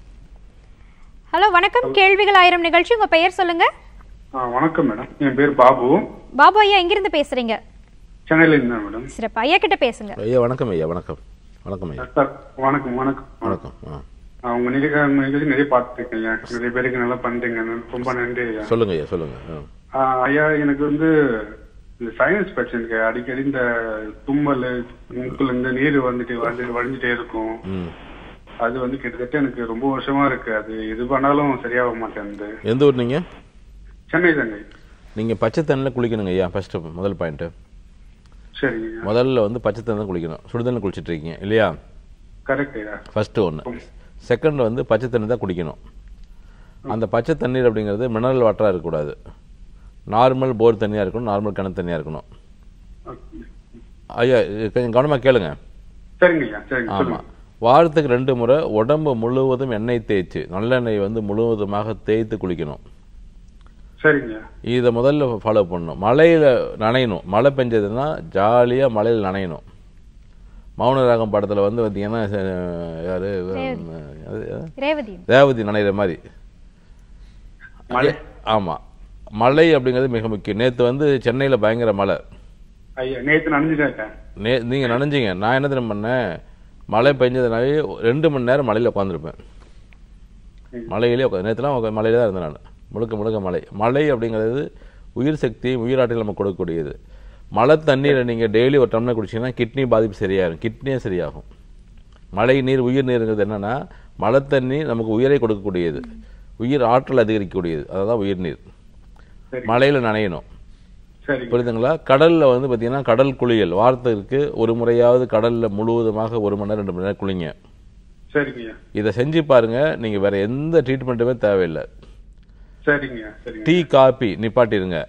Speaker 1: ஹலோ வணக்கம் கேள்விகள் ஆயிரம் நிகழ்ச்சி உங்க பெயர் சொல்லுங்க
Speaker 7: ஆ வணக்கம் மேடம் என் பேர் பாபு
Speaker 1: பாபு ஐயா எங்கிருந்து பேசுறீங்க
Speaker 7: சென்னையில இருந்தேன் மேடம்
Speaker 1: சிறப்பு ஐயா கிட்ட பேசுங்க
Speaker 2: ஐயா வணக்கம் ஐயா வணக்கம் வணக்கம் ஐயா
Speaker 7: சார் வணக்கம் வணக்கம்
Speaker 2: வணக்கம் ஆ
Speaker 7: ஆ, உங்க நிகழ்ச்சி உங்க நிகழ்ச்சி நிறைய பார்த்துருக்கேன் ஐயா நிறைய பேருக்கு நல்லா பண்றீங்க ரொம்ப நன்றி ஐயா
Speaker 2: சொல்லுங்க ஐயா சொல்லுங்க ஆ
Speaker 7: ஆ, ஐயா எனக்கு வந்து இந்த சயின்ஸ் பிரச்சனைக்கு அடிக்கடி இந்த தும்மல் மூக்குல இருந்து நீர் வந்துட்டு வந்து வடிஞ்சிட்டே இருக்கும்
Speaker 2: ம்
Speaker 7: அது வந்து கிட்டத்தட்ட எனக்கு ரொம்ப வருஷமா இருக்கு அது இது பண்ணாலும் சரியாக மாட்டேங்குது
Speaker 2: எந்த ஊர் நீங்கள்
Speaker 7: சென்னை தாங்க
Speaker 2: நீங்கள் பச்சை தண்ணியில் குளிக்கணுங்க ஐயா ஃபஸ்ட்டு முதல் பாயிண்ட்டு
Speaker 7: சரிங்க ஐயா
Speaker 2: முதல்ல வந்து பச்சை தண்ணி தான் குளிக்கணும் சுடுதண்ணி குளிச்சிட்டு இருக்கீங்க இல்லையா
Speaker 7: கரெக்ட் ஐயா
Speaker 2: ஃபஸ்ட்டு ஒன்று செகண்ட் வந்து பச்சை தண்ணி தான் குடிக்கணும் அந்த பச்சை தண்ணீர் அப்படிங்கிறது மினரல் வாட்டராக இருக்கக்கூடாது நார்மல் போர் தண்ணியாக இருக்கணும் நார்மல் கிணறு தண்ணியாக இருக்கணும்
Speaker 7: ஓகே.
Speaker 2: ஐயா இது கொஞ்சம் கவனமாக கேளுங்க
Speaker 7: சரிங்க ஐயா சரிங்க
Speaker 2: ஆமாம்
Speaker 7: சொல்லுங்க
Speaker 2: வாரத்துக்கு ரெண்டு முறை உடம்பு முழுவதும் எண்ணெய் தேய்ச்சி நல்லெண்ணெய் வந்து முழுவதுமாக தேய்த்து குளிக்கணும்
Speaker 7: சரிங்க ஐயா
Speaker 2: இதை முதல்ல ஃபாலோ பண்ணணும் மழையில் நனையணும் மழை பெஞ்சதுன்னா ஜாலியாக மழையில் நனையணும் மௌன ராகம் படத்தில் வந்து பார்த்தீங்கன்னா யார்
Speaker 1: ரேவதி
Speaker 2: ரேவதி நனைகிற மாதிரி
Speaker 7: மழை
Speaker 2: ஆமாம் மழை அப்படிங்கிறது மிக முக்கியம் நேற்று வந்து சென்னையில் பயங்கர மழை
Speaker 7: ஐயா நேத்து நனைஞ்சுட்டேன்
Speaker 2: நே நீங்கள் நனைஞ்சிங்க நான் என்ன தெரியுமா பண்ணேன் மழை பெஞ்சதுனாலே ரெண்டு மணி நேரம் மழையில் உட்காந்துருப்பேன் மழையிலே உட்காந்து நேற்றுலாம் மழையில தான் இருந்தேன் நான் முழுக்க முழுக்க மழை மழை அப்படிங்கிறது உயிர் சக்தி உயிராற்றல் நம்ம கொடுக்கக்கூடியது மழை தண்ணீரை நீங்கள் டெய்லி ஒரு டம்ளர் குடிச்சீங்கன்னா கிட்னி பாதிப்பு சரியாகும் கிட்னியே சரியாகும் மழை நீர் உயிர் நீருங்கிறது என்னன்னா மழை தண்ணி நமக்கு உயிரை கொடுக்கக்கூடியது உயிர் ஆற்றல் அதிகரிக்கக்கூடியது அதுதான் உயிர் நீர்
Speaker 7: சரி
Speaker 2: மழையில் நனையணும்
Speaker 7: சரிங்க
Speaker 2: புரியுதுங்களா கடல்ல வந்து பார்த்தீங்கன்னா கடல் குளியல் வாரத்திற்கு ஒரு முறையாவது கடல்ல முழுவதுமாக ஒரு மணி நேரம் ரெண்டு மணி நேரம் குளிங்க
Speaker 7: சரிங்கய்யா
Speaker 2: இதை செஞ்சு பாருங்க நீங்க வேற எந்த ட்ரீட்மெண்ட்டுமே தேவையில்லை
Speaker 7: சரிங்கய்யா சரிங்க
Speaker 2: டீ காபி நிப்பாட்டிடுங்க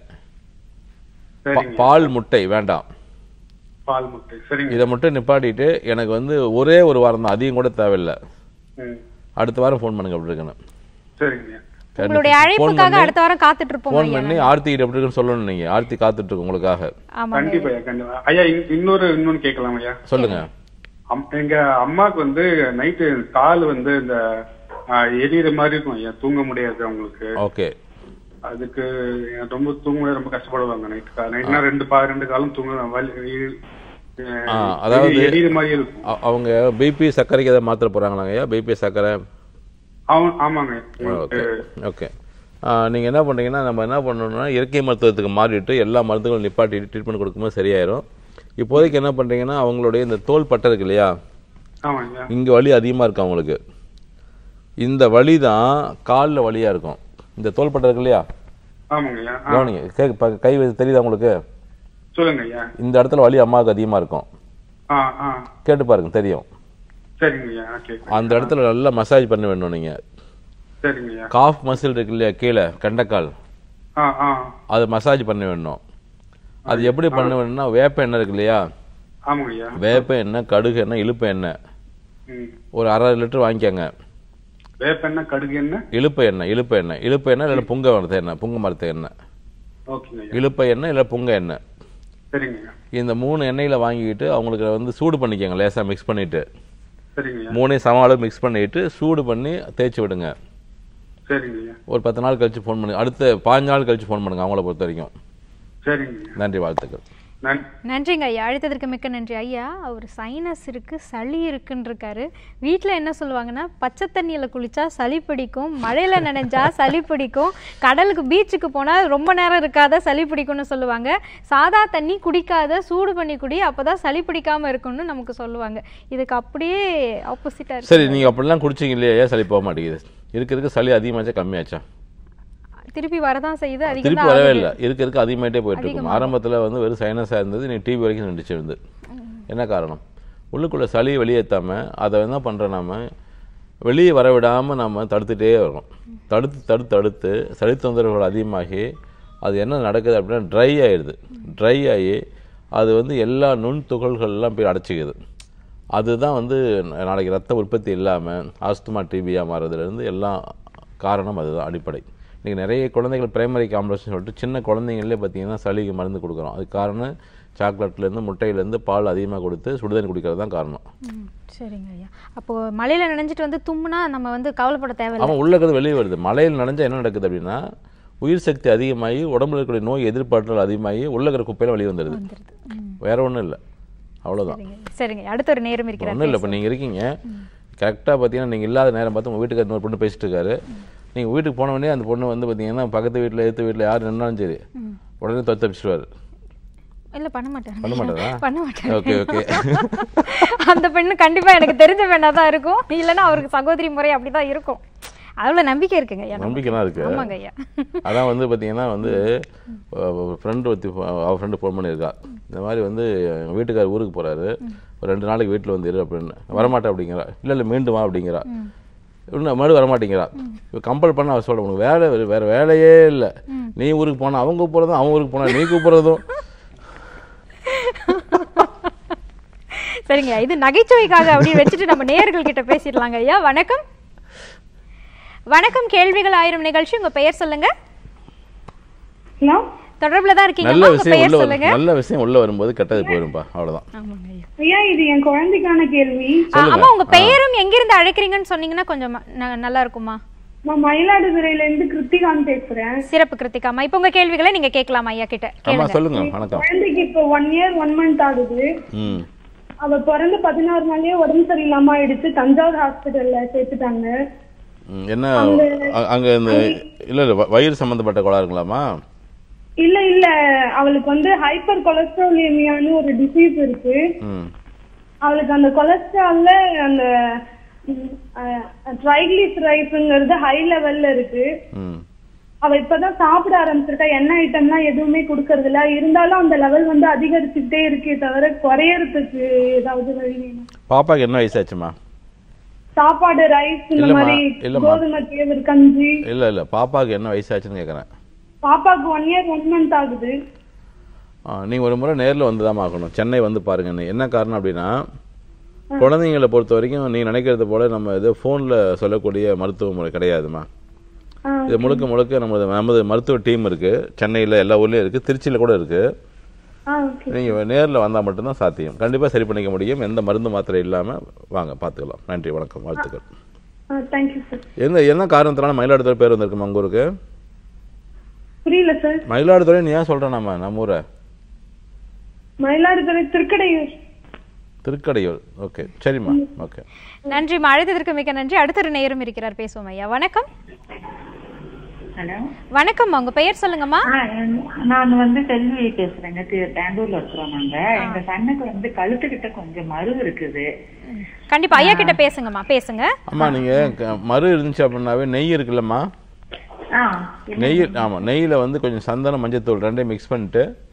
Speaker 2: பா-
Speaker 7: சரிங்க
Speaker 2: பால் முட்டை வேண்டாம்
Speaker 7: பால் முட்டை சரிங்க
Speaker 2: இதை மட்டும் நிப்பாட்டிட்டு எனக்கு வந்து ஒரே ஒரு வாரம் தான் அதிகம் கூட தேவையில்லை
Speaker 7: ம்
Speaker 2: அடுத்த வாரம் ஃபோன் பண்ணுங்க அப்படி இருக்கணும்
Speaker 7: சரிங்கய்யா
Speaker 1: உங்களுடைய அழைப்புக்காக அடுத்த வாரம் காத்துட்டு இருப்போம்
Speaker 2: ஃபோன்
Speaker 1: ஐயா
Speaker 2: பண்ணி ஆர்த்தி கிட்ட எப்படி இருக்குன்னு சொல்லணும் நீங்க ஆர்த்தி காத்துட்டு இருக்கு உங்களுக்காக
Speaker 1: ஆமாங்க
Speaker 7: கண்டிப்பா ஐயா கண்டிப்பா ஐயா இன்- இன்னொரு இன்னொன்னு கேட்கலாம் ஐயா
Speaker 2: சொல்லுங்க
Speaker 7: அம்- எங்க அம்மாக்கு வந்து நைட்டு கால் வந்து இந்த ஆ, எரியுற மாதிரி இருக்கும் ஐயா தூங்க முடியாது அவங்களுக்கு
Speaker 2: ஓகே
Speaker 7: அதுக்கு ரொம்ப தூங்க ரொம்ப கஷ்டப்படுவாங்க நைட் கால் நைட்னா ரெண்டு பா ரெண்டு காலம் தூங்க வலி
Speaker 2: ஆ, அதாவது-
Speaker 7: எரியுற மாதிரி இருக்கும்
Speaker 2: அ- அவங்க பிபி சர்க்கரைக்கு எதாவது மாத்திர போறாங்களாங்க ஐயா பிபி சர்க்கரை
Speaker 7: அவன் ஆமாங்க
Speaker 2: ஓகே ஓகே நீங்கள் என்ன பண்ணுறீங்கன்னா நம்ம என்ன பண்ணணும்னா இயற்கை மருத்துவத்துக்கு மாறிட்டு எல்லா மருந்துகளும் நிப்பாட்டிட்டு ட்ரீட்மெண்ட் கொடுக்கும்போது சரியாயிரும் இப்போதைக்கு என்ன பண்ணுறீங்கன்னா அவங்களுடைய இந்த தோல் பட்டை இருக்கு இல்லையா
Speaker 7: ஆமாங்க ஐயா
Speaker 2: இங்கே வலி அதிகமாக இருக்கும் அவங்களுக்கு இந்த வலி தான் காலில் வலியாக இருக்கும் இந்த தோல் பட்டை இருக்கு இல்லையா
Speaker 7: ஆமாங்க ஐயா ஆ,
Speaker 2: கவனிங்க கே ப- கை வச்சு தெரியுதா உங்களுக்கு
Speaker 7: சொல்லுங்க ஐயா
Speaker 2: இந்த இடத்துல வலி அம்மாவுக்கு அதிகமாக இருக்கும்
Speaker 7: ஆ ஆ
Speaker 2: கேட்டு பாருங்க தெரியும்
Speaker 7: சரிங்க ஐயா ஓகே
Speaker 2: அந்த இடத்துல நல்லா மசாஜ் பண்ண வேணும் நீங்கள்
Speaker 7: சரிங்க ஐயா
Speaker 2: காஃப் மசில் இருக்கு இல்லையா கீழே கண்டக்கால்
Speaker 7: ஆ ஆ
Speaker 2: அது மசாஜ் பண்ண வேணும் அது எப்படி பண்ண வேணும்னா வேப்ப எண்ணெய் இருக்கு இல்லையா
Speaker 7: ஆமாங்க ஐயா
Speaker 2: வேப்ப எண்ணெய் கடுகு எண்ணெய் இழுப்ப எண்ணெய்
Speaker 7: ம்
Speaker 2: ஒரு அரை லிட்டர் வாங்கிக்கோங்க
Speaker 7: வேப்பெண்ணெய் கடுகு எண்ணெய்
Speaker 2: இழுப்ப எண்ணெய் இழுப்ப எண்ணெய் இழுப்ப எண்ணெய் இல்லை புங்க மரத்த எண்ணெய் புங்க மரத்த எண்ணெய்
Speaker 7: ஓகேங்க ஐயா
Speaker 2: இழுப்ப எண்ணெய் இல்லை புங்க எண்ணெய்
Speaker 7: சரிங்க ஐயா
Speaker 2: இந்த மூணு எண்ணெயில் வாங்கிக்கிட்டு அவங்களுக்கு வந்து சூடு பண்ணிக்கோங்க லேசாக மிக்ஸ் பண்ணிவிட்டு
Speaker 7: சரிங்க ஐயா
Speaker 2: மூணையும் சம அளவு மிக்ஸ் பண்ணிட்டு சூடு பண்ணி தேய்ச்சி விடுங்க
Speaker 7: சரிங்க ஐயா
Speaker 2: ஒரு பத்து நாள் கழிச்சு ஃபோன் பண்ணுங்க அடுத்த பாஞ்சு நாள் கழிச்சு ஃபோன் பண்ணுங்க அவங்கள பொறுத்த வரைக்கும்
Speaker 7: சரிங்க ஐயா
Speaker 2: நன்றி வாழ்த்துக்கள்
Speaker 7: நன்றி
Speaker 1: நன்றிங்க ஐயா அழைத்ததற்கு மிக்க நன்றி ஐயா அவர் சைனஸ் இருக்கு சளி இருக்குன்னு இருக்காரு வீட்டில் என்ன சொல்லுவாங்கன்னா பச்சை தண்ணியில் குளிச்சா சளி பிடிக்கும் மழையில நனைஞ்சா சளி பிடிக்கும் கடலுக்கு பீச்சுக்கு போனால் ரொம்ப நேரம் இருக்காத சளி பிடிக்கும்னு சொல்லுவாங்க சாதா தண்ணி குடிக்காத சூடு பண்ணி குடி அப்பதான் சளி பிடிக்காம இருக்கும்னு நமக்கு சொல்லுவாங்க இதுக்கு அப்படியே ஆப்போசிட்டா இருக்கு
Speaker 2: சரி நீங்கள் அப்படிலாம் குடிச்சிங்க இல்லையா ஏன் சளி போக மாட்டேங்குது இருக்க இருக்க சளி அதிகமாச்சா கம்மியாச்சா
Speaker 1: திருப்பி வரதான் செய்யுது அதிகம்
Speaker 2: திருப்பி
Speaker 1: தான்
Speaker 2: வரவே
Speaker 1: ஆகுது.
Speaker 2: இல்லை இருக்க இருக்க அதிகமாயிட்டே போயிட்டு இருக்கும் ஆரம்பத்தில் வந்து வெறும் சைனஸாக இருந்தது நீ டிவி வரைக்கும் நின்றுச்சு இருந்து என்ன காரணம் உள்ளுக்குள்ள சளியை வெளியேற்றாம அதை என்ன பண்ணுறோம் நாம வெளியே வர விடாமல் நம்ம தடுத்துட்டே வரோம் தடுத்து தடுத்து தடுத்து சளி தொந்தரவுகள் அதிகமாகி அது என்ன நடக்குது அப்படின்னா ட்ரை ஆயிடுது ட்ரை ஆகி அது வந்து எல்லா நுண் துகள்கள்லாம் போய் அடைச்சிக்குது அதுதான் வந்து நாளைக்கு ரத்த உற்பத்தி இல்லாமல் ஆஸ்துமா டிபியாக மாறுறதுலேருந்து எல்லாம் காரணம் அதுதான் அடிப்படை இன்றைக்கி நிறைய குழந்தைகள் பிரைமரி காம்ப்ளெக்ஸ்னு சொல்லிட்டு சின்ன குழந்தைங்களே பார்த்தீங்கன்னா சளிக்கு மருந்து கொடுக்குறோம் அதுக்கு காரணம் சாக்லேட்லேருந்து முட்டையிலேருந்து பால் அதிகமாக கொடுத்து சுடுதண்ணி குடிக்கிறது தான் காரணம்
Speaker 1: ம், சரிங்க ஐயா அப்போ மழையில நனைஞ்சிட்டு வந்து தும்முனா நம்ம வந்து கவலைப்பட தேவையில்லை
Speaker 2: அவன் உள்ள இருக்கிறது வெளியே வருது மழையில் நனைஞ்சா என்ன நடக்குது அப்படின்னா உயிர் சக்தி அதிகமாகி உடம்புல இருக்கக்கூடிய நோய் எதிர்ப்பாற்றல் அதிகமாகி உள்ள இருக்கிற குப்பையில வெளியே வந்துடுது
Speaker 1: வந்துருது. ம்,
Speaker 2: வேற ஒன்றும் இல்லை அவ்வளோதான்
Speaker 1: சரிங்க சரிங்க அடுத்த ஒரு நேரம் இருக்கிறார்
Speaker 2: ஒன்றும் இல்லை இப்போ நீங்கள் இருக்கீங்க கரெக்டாக பார்த்தீங்கன்னா நீங்கள் இல்லாத நேரம் பார்த்து உங்கள் வீட்டுக்கு இன்னொரு பொண்ணு பேசிட்டு இருக்காரு நீங்கள் வீட்டுக்கு போன உடனே அந்த பொண்ணு வந்து பார்த்தீங்கன்னா பக்கத்து வீட்டில் எதிர்த்து வீட்டில் யார் நின்னாலும் சரி உடனே தொத்து தப்பிச்சிடுவார்
Speaker 1: இல்ல பண்ண மாட்டேன்
Speaker 2: பண்ண மாட்டாரா
Speaker 1: பண்ண மாட்டேன்
Speaker 2: ஓகே ஓகே
Speaker 1: அந்த பெண்ணு கண்டிப்பா எனக்கு தெரிஞ்ச பெண்ணா தான் இருக்கும் இல்லைன்னா அவருக்கு சகோதரி முறை அப்படிதான் இருக்கும் அவ்வளவு நம்பிக்கை இருக்குங்க ஐயா நமக்கு.
Speaker 2: நம்பிக்கைலாம் இருக்கு
Speaker 1: ஆமாங்க ஐயா
Speaker 2: அதான் வந்து பார்த்தீங்கன்னா வந்து ஃப்ரெண்டு ஒருத்தி phone- அவ ஃப்ரெண்டு ஃபோன் பண்ணியிருக்கா இந்த மாதிரி வந்து எங்கள் வீட்டுக்கார் ஊருக்கு போகிறாரு ஒரு ரெண்டு நாளைக்கு வீட்டில் வந்து இரு அப்படின்னு வரமாட்டேன் அப்படிங்கிறா இல்லை இல்லை மீண்டும் வா அப்படிங்கிறா இன்னும் மறுபடியும் வரமாட்டேங்கிறா இப்போ கம்பல் பண்ண அவ சொல்ல உனக்கு வேலை வேறு வேறு வேலையே இல்லை நீ ஊருக்கு போனா அவங்க கூப்பிட்றதும் அவன் ஊருக்கு போனா நீ கூப்பிட்றதும்
Speaker 1: சரிங்க இது நகைச்சுவைக்காக அப்படி வச்சுட்டு நம்ம நேயர்கள் கிட்ட பேசிடலாங்க ஐயா வணக்கம் வணக்கம் கேள்விகள் ஆயிரம் நிகழ்ச்சி உங்க பெயர் சொல்லுங்க
Speaker 5: ஹலோ
Speaker 1: தொடர்புல தான் இருக்கீங்க
Speaker 2: நல்ல
Speaker 1: உங்க
Speaker 2: விஷயம்
Speaker 1: பெயர்
Speaker 2: உள்ள வரும்
Speaker 1: சொல்லுங்க
Speaker 2: நல்ல விஷயம் உள்ள வரும்போது கெட்டது போயிரும்பா அவ்வளவுதான்
Speaker 1: ஆமாங்க ஐயா
Speaker 5: ஐயா இது என் குழந்தைக்கான கேள்வி
Speaker 1: ஆ, ஆமா உங்க பெயரும் எங்கிருந்து அழைக்கிறீங்கன்னு சொன்னீங்கன்னா கொஞ்சம் ம- ந- நல்லா இருக்குமா
Speaker 5: நான் மயிலாடுதுறையில இருந்து கிருத்திகான் பேசுறேன்
Speaker 1: சிறப்பு கிருத்திகாமா இப்போ உங்க கேள்விகளை நீங்க கேட்கலாம் ஐயா கிட்ட
Speaker 2: ஆமா
Speaker 1: கேளுங்க
Speaker 2: சொல்லுங்க வணக்கம்
Speaker 5: குழந்தைக்கு இப்போ ஒன் இயர் ஒன் மந்த் ஆகுது
Speaker 2: ம்
Speaker 5: அவ பிறந்து பதினாறு நாள்லயே உடம்பு சரியில்லாம ஆயிடுச்சு தஞ்சாவூர் ஹாஸ்பிட்டல்ல சேர்த்துட்டாங்க
Speaker 2: ம், என்ன அ- அங்க இந்த இல்ல இல்ல வ- வயிறு சம்பந்தப்பட்ட கோளாறுங்களாமா
Speaker 5: இல்ல இல்ல அவளுக்கு வந்து ஹைப்பர் கொலஸ்ட்ராலியமியான்னு ஒரு டிசீஸ் இருக்கு
Speaker 2: ம்
Speaker 5: அவளுக்கு அந்த கொலஸ்ட்ரால்ல அந்த ட்ரைக்ளிசரைட்ங்கிறது ஹை லெவல்ல இருக்கு
Speaker 2: ம்
Speaker 5: அவ இப்பதான் சாப்பிட ஆரம்பிச்சிருக்கா எண்ணெய் ஐட்டம்லாம் எதுவுமே கொடுக்கறது இல்ல இருந்தாலும் அந்த லெவல் வந்து அதிகரிச்சுக்கிட்டே இருக்கே தவிர குறையறதுக்கு ஏதாவது வழி வேணும்
Speaker 2: பாப்பாக்கு என்ன வயசாச்சுமா
Speaker 5: சாப்பாடு ரைஸ் இந்த
Speaker 2: இல்லம்மா,
Speaker 5: மாதிரி
Speaker 2: இல்லம்மா.
Speaker 5: கோதுமை கேவர் கஞ்சி
Speaker 2: இல்ல இல்ல பாப்பாக்கு என்ன வயசாச்சுன்னு கேக்குறேன்
Speaker 5: பாப்பாக்கு ஒன் இயர் ஒன் மந்த் ஆகுது
Speaker 2: ஆ, நீங்க ஒரு முறை நேர்ல வந்து தான் ஆகணும் சென்னை வந்து பாருங்க நீ. என்ன காரணம் அப்படின்னா குழந்தைங்களை பொறுத்த வரைக்கும் நீ நினைக்கிறது போல நம்ம இது ஃபோனில் சொல்லக்கூடிய மருத்துவ முறை கிடையாதுமா
Speaker 5: ஆ,
Speaker 2: இது முழுக்க முழுக்க நமது நமது மருத்துவ டீம் இருக்கு சென்னையில் எல்லா ஊர்லேயும் இருக்கு திருச்சியில் கூட இருக்கு
Speaker 5: ஆ ஓகே
Speaker 2: நீங்கள் நேரில் வந்தால் மட்டும்தான் சாத்தியம் கண்டிப்பாக சரி பண்ணிக்க முடியும் எந்த மருந்து மாத்திரை இல்லாமல் வாங்க பார்த்துக்கலாம் நன்றி வணக்கம் வாழ்த்துக்கள்
Speaker 5: தேங்க்யூ சார்
Speaker 2: எந்த என்ன காரணத்தினால மயிலாடுதுறை பேர் வந்திருக்குமா உங்க ஊருக்கு
Speaker 5: புரியல சார்
Speaker 2: மயிலாடுதுறை நீ ஏன் சொல்கிறேன் நம்ம நம்ம ஊரை
Speaker 5: மயிலாடுதுறை திருக்கடையூர்
Speaker 2: திருக்கடையூர் ஓகே சரிம்மா ஓகே
Speaker 1: நன்றிம்மா அழைத்ததற்கு மிக்க நன்றி அடுத்த ஒரு நேரம் இருக்கிறார் பேசுவோம் ஐயா வணக்கம்
Speaker 8: ஹலோ
Speaker 1: வணக்கம்மா உங்க பெயர் சொல்லுங்கம்மா
Speaker 8: ஆ, நான் வந்து செல்வி பேசுறேங்க தி- பெங்களூர்ல இருக்கிறோம் நாங்க எங்க சன்னுக்கு வந்து கழுத்துக்கிட்ட கொஞ்சம் மரு இருக்குது
Speaker 1: கண்டிப்பா ஐயா கிட்ட பேசுங்கம்மா பேசுங்க
Speaker 2: அம்மா நீங்கள் மறு இருந்துச்சு அப்படின்னாவே நெய் இருக்குல்லம்மா
Speaker 8: ஆ
Speaker 2: நெய் ஆமாம் நெய்யில் வந்து கொஞ்சம் சந்தனம் மஞ்சத்தூள் ரெண்டையும் மிக்ஸ் பண்ணிட்டு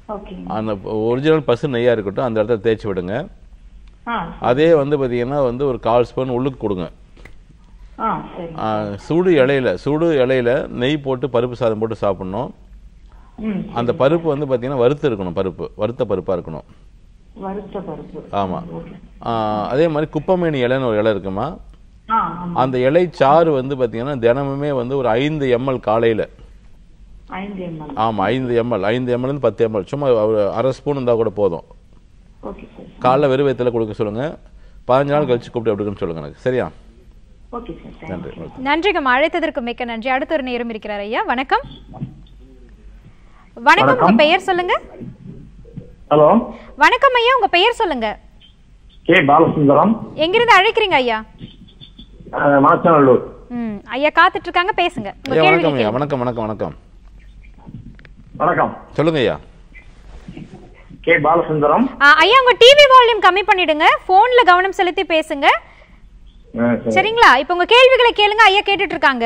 Speaker 8: ஓகே
Speaker 2: அந்த ஒரிஜினல் பசு நெய்யாக இருக்கட்டும் அந்த இடத்துல தேய்ச்சி விடுங்க
Speaker 8: ஆ
Speaker 2: அதே வந்து பார்த்தீங்கன்னா வந்து ஒரு கால் ஸ்பூன் உள்ளுக்கு கொடுங்க
Speaker 8: ஆ சரி
Speaker 2: ஆ, சுடு இலையில சுடு இலையில நெய் போட்டு பருப்பு சாதம் போட்டு சாப்பிடணும்
Speaker 8: ம்
Speaker 2: அந்த பருப்பு வந்து பார்த்தீங்கன்னா வறுத்து இருக்கணும் பருப்பு வறுத்த பருப்பாக இருக்கணும்
Speaker 8: வறுத்த பருப்பு
Speaker 2: ஆமாம் அதே மாதிரி குப்பமேனி இலைன்னு ஒரு இலை இருக்குமா
Speaker 8: ஆ ஆமா
Speaker 2: அந்த இலை சாறு வந்து பார்த்தீங்கன்னா தினமுமே வந்து ஒரு ஐந்து எம்எல் காலையில்
Speaker 8: ஐந்து எம்எல்
Speaker 2: ஆமாம் ஐந்து எம்எல் ஐந்து எம்எல்லேருந்து பத்து எம்எல் சும்மா ஒரு அரை ஸ்பூன் இருந்தால் கூட போதும்
Speaker 8: ஓகே சார்
Speaker 2: காலைல வெறும் வயித்துல கொடுக்க சொல்லுங்கள் பதினஞ்சு நாள் கழிச்சு கூப்பிட்டு அப்படி இருக்குன்னு சொல்லுங்கள் எனக்கு சரியா
Speaker 8: ஓகே சார் தேங்க்யூ
Speaker 2: நன்றி ஓகே
Speaker 1: நன்றிகம் அழைத்ததற்கு மிக்க நன்றி அடுத்த ஒரு நேரம் இருக்கிறார் ஐயா வணக்கம் வணக்கம் உங்க பெயர் சொல்லுங்க
Speaker 6: ஹலோ
Speaker 1: வணக்கம் ஐயா உங்க பெயர் சொல்லுங்க
Speaker 6: கே பாலசுந்தரம்
Speaker 1: எங்கிருந்து அழைக்கிறீங்க ஐயா
Speaker 6: மாச்சநல்லூர்
Speaker 1: ம் ஐயா காத்துட்டு இருக்காங்க பேசுங்க உங்க
Speaker 2: ஐயா
Speaker 1: கேள்வி
Speaker 2: வணக்கம் ஐயா
Speaker 1: கேளுங்க.
Speaker 2: வணக்கம் வணக்கம் வணக்கம்
Speaker 6: வணக்கம்
Speaker 2: சொல்லுங்க ஐயா
Speaker 6: கே பாலசுந்தரம்
Speaker 1: ஆ, ஐயா உங்க டிவி வால்யூம் கம்மி பண்ணிடுங்க போன்ல கவனம் செலுத்தி பேசுங்க சரிங்களா இப்போ உங்க கேள்விகளை கேளுங்க ஐயா கேட்டுட்டு இருக்காங்க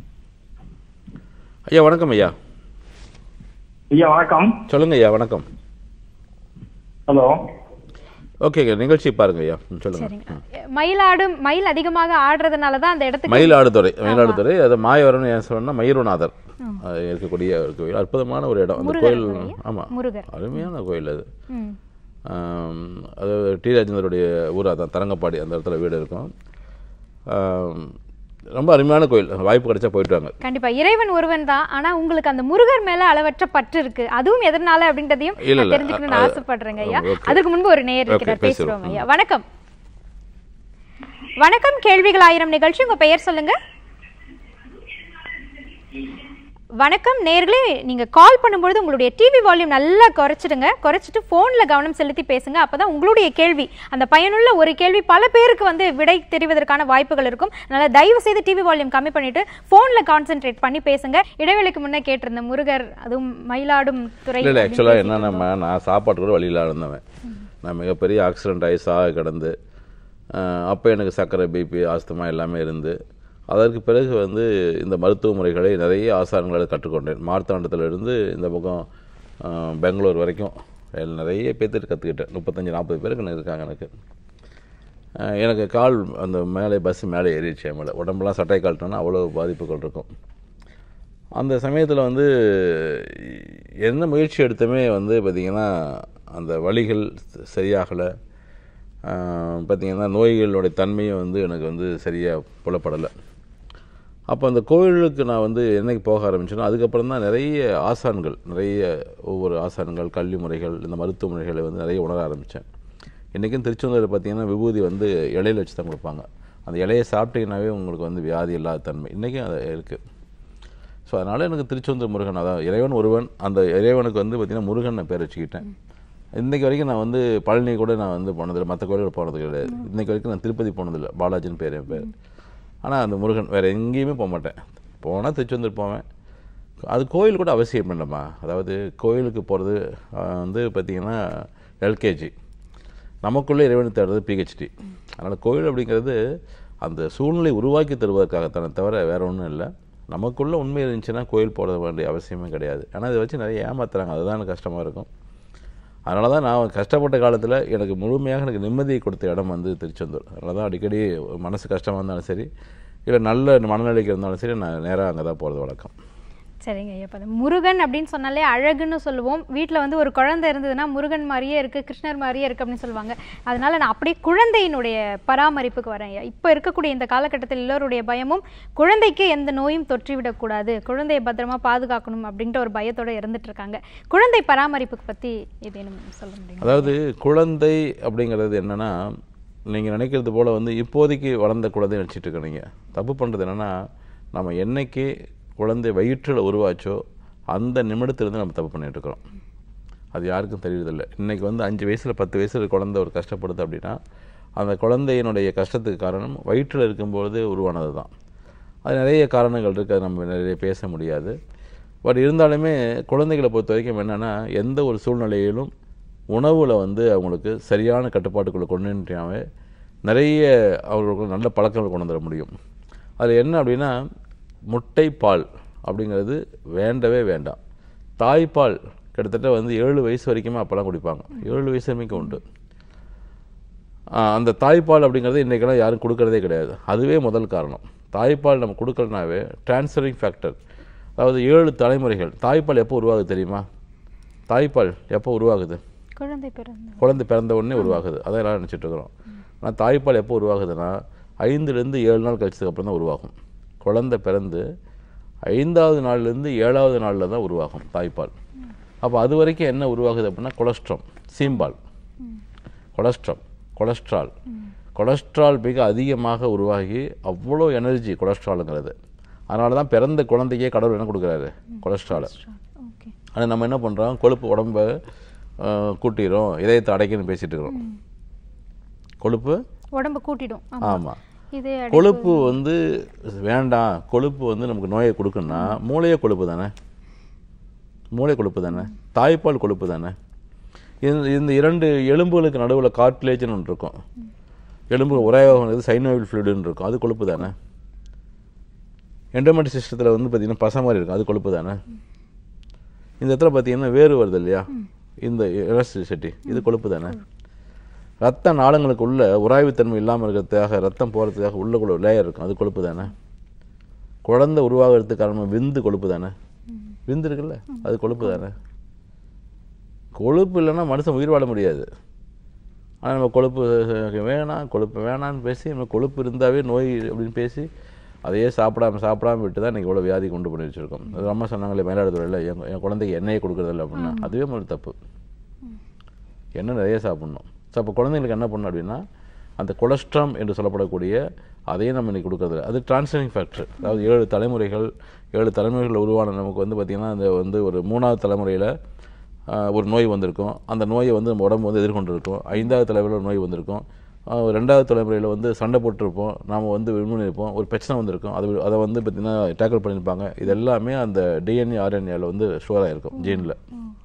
Speaker 2: ஐயா வணக்கம் ஐயா
Speaker 6: ஐயா வணக்கம்
Speaker 2: சொல்லுங்க ஐயா வணக்கம்
Speaker 6: ஹலோ
Speaker 2: ஓகே நிகழ்ச்சி பாருங்க ஐயா ம், சொல்லுங்க
Speaker 1: சரிங்க மயிலாடும் மயில் அதிகமாக ஆடுறதுனால தான் அந்த இடத்துக்கு
Speaker 2: மயிலாடுதுறை மயிலாடுதுறை அது மாயவரம்னு ஏன் சொன்னா மயூரநாதர் அது இருக்கக்கூடிய ஒரு கோயில் அற்புதமான ஒரு இடம் அந்த
Speaker 1: முருகர்
Speaker 2: கோயில்
Speaker 1: கோயில்.
Speaker 2: ஆமா
Speaker 1: முருகர்.
Speaker 2: அருமையான கோயில் அது
Speaker 1: ம்.
Speaker 2: ஆம், அது டி ராஜேந்தருடைய ஊர் அதான் தரங்கப்பாடி அந்த இடத்துல வீடு இருக்கும் ஆம், ரொம்ப அருமையான கோயில் வாய்ப்பு கிடைச்சா போயிட்டு வாங்க
Speaker 1: கண்டிப்பா இறைவன் ஒருவன் தான் ஆனா உங்களுக்கு அந்த முருகர் மேல அளவற்ற பற்று இருக்கு அதுவும் எதனால அப்படின்றதையும்
Speaker 2: இல்ல,
Speaker 1: நான்
Speaker 2: இல்ல.
Speaker 1: தெரிஞ்சுக்கணும்னு
Speaker 2: அ-
Speaker 1: ஆசைப்படுறேங்க ஐயா
Speaker 2: ஓகே.
Speaker 1: அதுக்கு முன்பு ஒரு நேயர்
Speaker 2: ஓகே,
Speaker 1: இருக்கிறார்
Speaker 2: பேசுறோம்.
Speaker 1: பேசுறோம் ஐயா வணக்கம் வணக்கம் கேள்விகள் ஆயிரம் நிகழ்ச்சி உங்க பெயர் சொல்லுங்க வணக்கம் நேர்களே நீங்க கால் பண்ணும்பொழுது உங்களுடைய டிவி வால்யூம் நல்லா குறைச்சிடுங்க குறைச்சிட்டு போன்ல கவனம் செலுத்தி பேசுங்க அப்பதான் உங்களுடைய கேள்வி அந்த பயனுள்ள ஒரு கேள்வி பல பேருக்கு வந்து விடை தெரிவதற்கான வாய்ப்புகள் இருக்கும் அதனால தயவு செய்து டிவி வால்யூம் கம்மி பண்ணிட்டு போன்ல கான்சென்ட்ரேட் பண்ணி பேசுங்க இடைவேளைக்கு முன்னே கேட்டிருந்த முருகர் அதுவும் மயிலாடும் துறை
Speaker 2: இல்லை இல்லை
Speaker 1: அப்படின்னு
Speaker 2: ஆக்சுவலாக
Speaker 1: பேசிட்டு இருந்தோம்.
Speaker 2: என்னன்னா நான் சாப்பாட்டு கூட வழியில் இருந்தவன் நான் மிகப்பெரிய ஆக்சிடென்ட் ஆகி சாக கிடந்து அப்போ எனக்கு சர்க்கரை பிபி ஆஸ்துமா எல்லாமே இருந்து அதற்கு பிறகு வந்து இந்த மருத்துவ முறைகளை நிறைய ஆசாரங்களை கற்றுக்கொண்டேன் மார்த்தாண்டத்திலிருந்து இந்த பக்கம் அஹ், பெங்களூர் வரைக்கும் எல்~ நிறைய பேர்த்துட்டு கற்றுக்கிட்டேன் முப்பத்தஞ்சு நாற்பது பேருக்கு எனக்கு இருக்காங்க எனக்கு அஹ், எனக்கு கால் அந்த மேலே பஸ் மேலே ஏறிடுச்சு என் மேலே உடம்பெல்லாம் சட்டை கால்ட்டோன்னா அவ்வளோ பாதிப்புகள் இருக்கும் அந்த சமயத்தில் வந்து என்ன முயற்சி எடுத்துமே வந்து பார்த்திங்கன்னா அந்த வலிகள் சரியாகலை பார்த்திங்கன்னா நோய்களுடைய தன்மையும் வந்து எனக்கு வந்து சரியாக புலப்படலை அப்போ அந்த கோயிலுக்கு நான் வந்து என்னைக்கு போக ஆரம்பிச்சேனோ அதுக்கப்புறம் தான் நிறைய ஆசான்கள் நிறைய ஒவ்வொரு ஆசான்கள் கல்வி முறைகள் இந்த மருத்துவ முறைகளை வந்து நிறைய உணர ஆரம்பித்தேன் இன்றைக்கும் திருச்செந்தூரில் பார்த்தீங்கன்னா விபூதி வந்து இலையில வச்சு தான் கொடுப்பாங்க அந்த இலையை சாப்பிட்டீங்கன்னாவே உங்களுக்கு வந்து வியாதி இல்லாத தன்மை இன்றைக்கும் அது இருக்குது ஸோ அதனால் எனக்கு திருச்செந்தூர் முருகன் அதான் இறைவன் ஒருவன் அந்த இறைவனுக்கு வந்து பார்த்திங்கன்னா முருகன் நான் பேர் வச்சுக்கிட்டேன் இன்றைக்கு வரைக்கும் நான் வந்து பழனி கூட நான் வந்து போனதில்லை மற்ற கோயில்கள் போனது கிடையாது இன்றைக்கு வரைக்கும் நான் திருப்பதி போனதில்லை பாலாஜின்னு பேர் என் பேர் ஆனால் அந்த முருகன் வேறு எங்கேயுமே போக மாட்டேன் போனால் திருச்செந்தூர் போவேன் அது கோயில் கூட அவசியம் இல்லைம்மா அதாவது கோயிலுக்கு போகிறது வந்து பார்த்திங்கன்னா எல்கேஜி நமக்குள்ளே இறைவனை தேடுறது பிஹெச்டி அதனால் கோயில் அப்படிங்கிறது அந்த சூழ்நிலை உருவாக்கி தருவதற்காகத்தானே தவிர வேற ஒன்றும் இல்லை நமக்குள்ளே உண்மை இருந்துச்சுன்னா கோயில் போட வேண்டிய அவசியமே கிடையாது ஆனால் இதை வச்சு நிறைய ஏமாத்துறாங்க அதுதான் எனக்கு கஷ்டமாக இருக்கும் அதனால தான் நான் கஷ்டப்பட்ட காலத்தில் எனக்கு முழுமையாக எனக்கு நிம்மதியை கொடுத்த இடம் வந்து திருச்செந்தூர் அதனால தான் அடிக்கடி மனசு கஷ்டமாக இருந்தாலும் சரி இல்லை நல்ல மனநிலைக்கு இருந்தாலும் சரி நான் நேராக அங்கே தான் போகிறது வழக்கம்
Speaker 1: சரிங்க ஐயா இப்போ முருகன் அப்படின்னு சொன்னாலே அழகுன்னு சொல்லுவோம் வீட்டில் வந்து ஒரு குழந்தை இருந்ததுன்னா முருகன் மாதிரியே இருக்கு கிருஷ்ணர் மாதிரியே இருக்கு அப்படின்னு சொல்லுவாங்க அதனால நான் அப்படியே குழந்தையினுடைய பராமரிப்புக்கு வரேன் ஐயா இப்போ இருக்கக்கூடிய இந்த காலகட்டத்தில் எல்லோருடைய பயமும் குழந்தைக்கு எந்த நோயும் தொற்றிவிடக்கூடாது குழந்தையை பத்திரமா பாதுகாக்கணும் அப்படின்ற ஒரு பயத்தோட இருந்துட்டு இருக்காங்க குழந்தை பராமரிப்புக்கு பற்றி ஏதேனும் சொல்ல முடியும்
Speaker 2: அதாவது குழந்தை அப்படிங்கிறது என்னென்னா நீங்கள் நினைக்கிறது போல் வந்து இப்போதைக்கு வளர்ந்த குழந்தை நினச்சிட்டு இருக்க நீங்கள் தப்பு பண்ணுறது என்னென்னா நம்ம என்னைக்கு குழந்தை வயிற்றில் உருவாச்சோ அந்த நிமிடத்திலிருந்து நம்ம தப்பு பண்ணிட்டு இருக்கிறோம் அது யாருக்கும் தெரியறதில்ல இன்றைக்கி வந்து அஞ்சு வயசில் பத்து வயசில் குழந்தை ஒரு கஷ்டப்படுது அப்படின்னா அந்த குழந்தையினுடைய கஷ்டத்துக்கு காரணம் வயிற்றில் இருக்கும்போது உருவானது தான் அது நிறைய காரணங்கள் இருக்குது அது நம்ம நிறைய பேச முடியாது பட் இருந்தாலுமே குழந்தைகளை பொறுத்த வரைக்கும் என்னென்னா எந்த ஒரு சூழ்நிலையிலும் உணவில் வந்து அவங்களுக்கு சரியான கட்டுப்பாட்டுக்குள்ளே கொண்டு வந்துட்டாவே நிறைய அவர்களுக்கு நல்ல பழக்கங்கள் கொண்டு வந்துட முடியும் அதில் என்ன அப்படின்னா முட்டை பால் அப்படிங்கிறது வேண்டவே வேண்டாம் தாய்ப்பால் கிட்டத்தட்ட வந்து ஏழு வயசு வரைக்குமே அப்போல்லாம் குடிப்பாங்க ஏழு வயசு வரைக்கும் உண்டு ஆ, அந்த தாய்ப்பால் அப்படிங்கிறது இன்றைக்கெல்லாம் யாரும் கொடுக்கறதே கிடையாது அதுவே முதல் காரணம் தாய்ப்பால் நம்ம கொடுக்கலனாவே டிரான்ஸ்ஃபரிங் ஃபேக்டர் அதாவது ஏழு தலைமுறைகள் தாய்ப்பால் எப்போ உருவாகுது தெரியுமா தாய்ப்பால் எப்போ உருவாகுது
Speaker 1: குழந்தை பிறந்த
Speaker 2: குழந்தை பிறந்த உடனே உருவாகுது அதான் எல்லாரும் நினச்சிட்டு இருக்கிறோம் ஆனால் தாய்ப்பால் எப்போ உருவாகுதுன்னா ஐந்துலேருந்து ஏழு நாள் கழிச்சதுக்கு அப்புறம் தான் உருவாகும் குழந்தை பிறந்து ஐந்தாவது நாள்லேருந்து ஏழாவது நாளில் தான் உருவாகும் தாய்ப்பால் அப்போ அது வரைக்கும் என்ன உருவாகுது அப்படின்னா கொலஸ்ட்ரால் சீம்பால் கொலஸ்ட்ரால் கொலஸ்ட்ரால் கொலஸ்ட்ரால் மிக அதிகமாக உருவாகி அவ்வளோ எனர்ஜி கொலஸ்ட்ராலுங்கிறது அதனால தான் பிறந்த குழந்தைக்கே கடவுள் என்ன கொடுக்குறாரு கொலஸ்ட்ராலை
Speaker 1: ஓகே
Speaker 2: ஆனால் நம்ம என்ன பண்ணுறோம் கொழுப்பு உடம்ப அஹ், கூட்டிரும் இதயத்தை அடைக்கணும்னு பேசிட்டு இருக்கிறோம் கொழுப்பு
Speaker 1: உடம்பு கூட்டிடும் ஆமா.
Speaker 2: ஆமாம்
Speaker 1: இதே அடி-
Speaker 2: கொழுப்பு வந்து வேண்டாம் கொழுப்பு வந்து நமக்கு நோயை கொடுக்குன்னா மூளையே கொழுப்பு தானே மூளை கொழுப்பு தானே தாய்ப்பால் கொழுப்பு தானே இந்த இந்த இரண்டு எலும்புகளுக்கு நடுவில் கார்ட்லேஜ்னு ஒன்று இருக்கும் எலும்பு உராயவாக சைனோவில் ஃப்ளூடுன்னு இருக்கும் அது கொழுப்பு தானே எண்டோமெட்ரி சிஸ்டத்தில் வந்து பார்த்திங்கன்னா பசை மாதிரி இருக்கும் அது கொழுப்பு தானே இந்த இடத்துல பார்த்தீங்கன்னா வேறு வருது இல்லையா இந்த எலக்ட்ரிசிட்டி இது கொழுப்பு தானே ரத்த நாளங்களுக்கு உள்ள உராய்வுத்தன்மை இல்லாமல் இருக்கிறதுக்காக ரத்தம் போகிறதுக்காக உள்ளக்குள்ள லேயர் இருக்கும் அது கொழுப்பு தானே குழந்தை உருவாகிறதுக்கு காரணம் விந்து கொழுப்பு தானே விந்து இருக்குல்ல அது கொழுப்பு தானே கொழுப்பு இல்லைன்னா மனுஷன் உயிர் வாழ முடியாது ஆனால் நம்ம கொழுப்பு வேணாம் கொழுப்பு வேணான்னு பேசி நம்ம கொழுப்பு இருந்தாவே நோய் அப்படின்னு பேசி அதையே சாப்பிடாம சாப்பிடாம விட்டு தான் இன்றைக்கி இவ்வளோ வியாதி கொண்டு போய் வச்சுருக்கோம் அது அம்மா சொன்னாங்களே மயிலாடுதுறையில் என் என் குழந்தைக்கு எண்ணெயை கொடுக்குறதில்ல அப்படின்னா அதுவே முதல் தப்பு எண்ணெய் நிறைய சாப்பிட்ணும் ஸோ அப்போ குழந்தைங்களுக்கு என்ன பண்ணணும் அப்படின்னா அந்த கொலஸ்ட்ராம் என்று சொல்லப்படக்கூடிய அதையும் நம்ம இன்னைக்கு கொடுக்கறதில்ல அது டிரான்ஸ்ஃபரிங் ஃபேக்டர் அதாவது ஏழு தலைமுறைகள் ஏழு தலைமுறைகள் உருவான நமக்கு வந்து பார்த்திங்கன்னா அந்த வந்து ஒரு மூணாவது தலைமுறையில் ஒரு நோய் வந்திருக்கும் அந்த நோயை வந்து நம்ம உடம்பு வந்து எதிர்கொண்டு இருக்கும் ஐந்தாவது தலைமுறையில் ஒரு நோய் வந்திருக்கும் ஆஹ் ரெண்டாவது தலைமுறையில் வந்து சண்டை போட்டிருப்போம் நாம் வந்து விண்மணி இருப்போம் ஒரு பிரச்சனை வந்திருக்கும் அது அதை வந்து பார்த்திங்கன்னா டேக்கிள் பண்ணியிருப்பாங்க இது எல்லாமே அந்த டிஎன்ஏ ஆர்என்ஏல வந்து ஸ்டோர் ஆகிருக்கும் ஜீனில்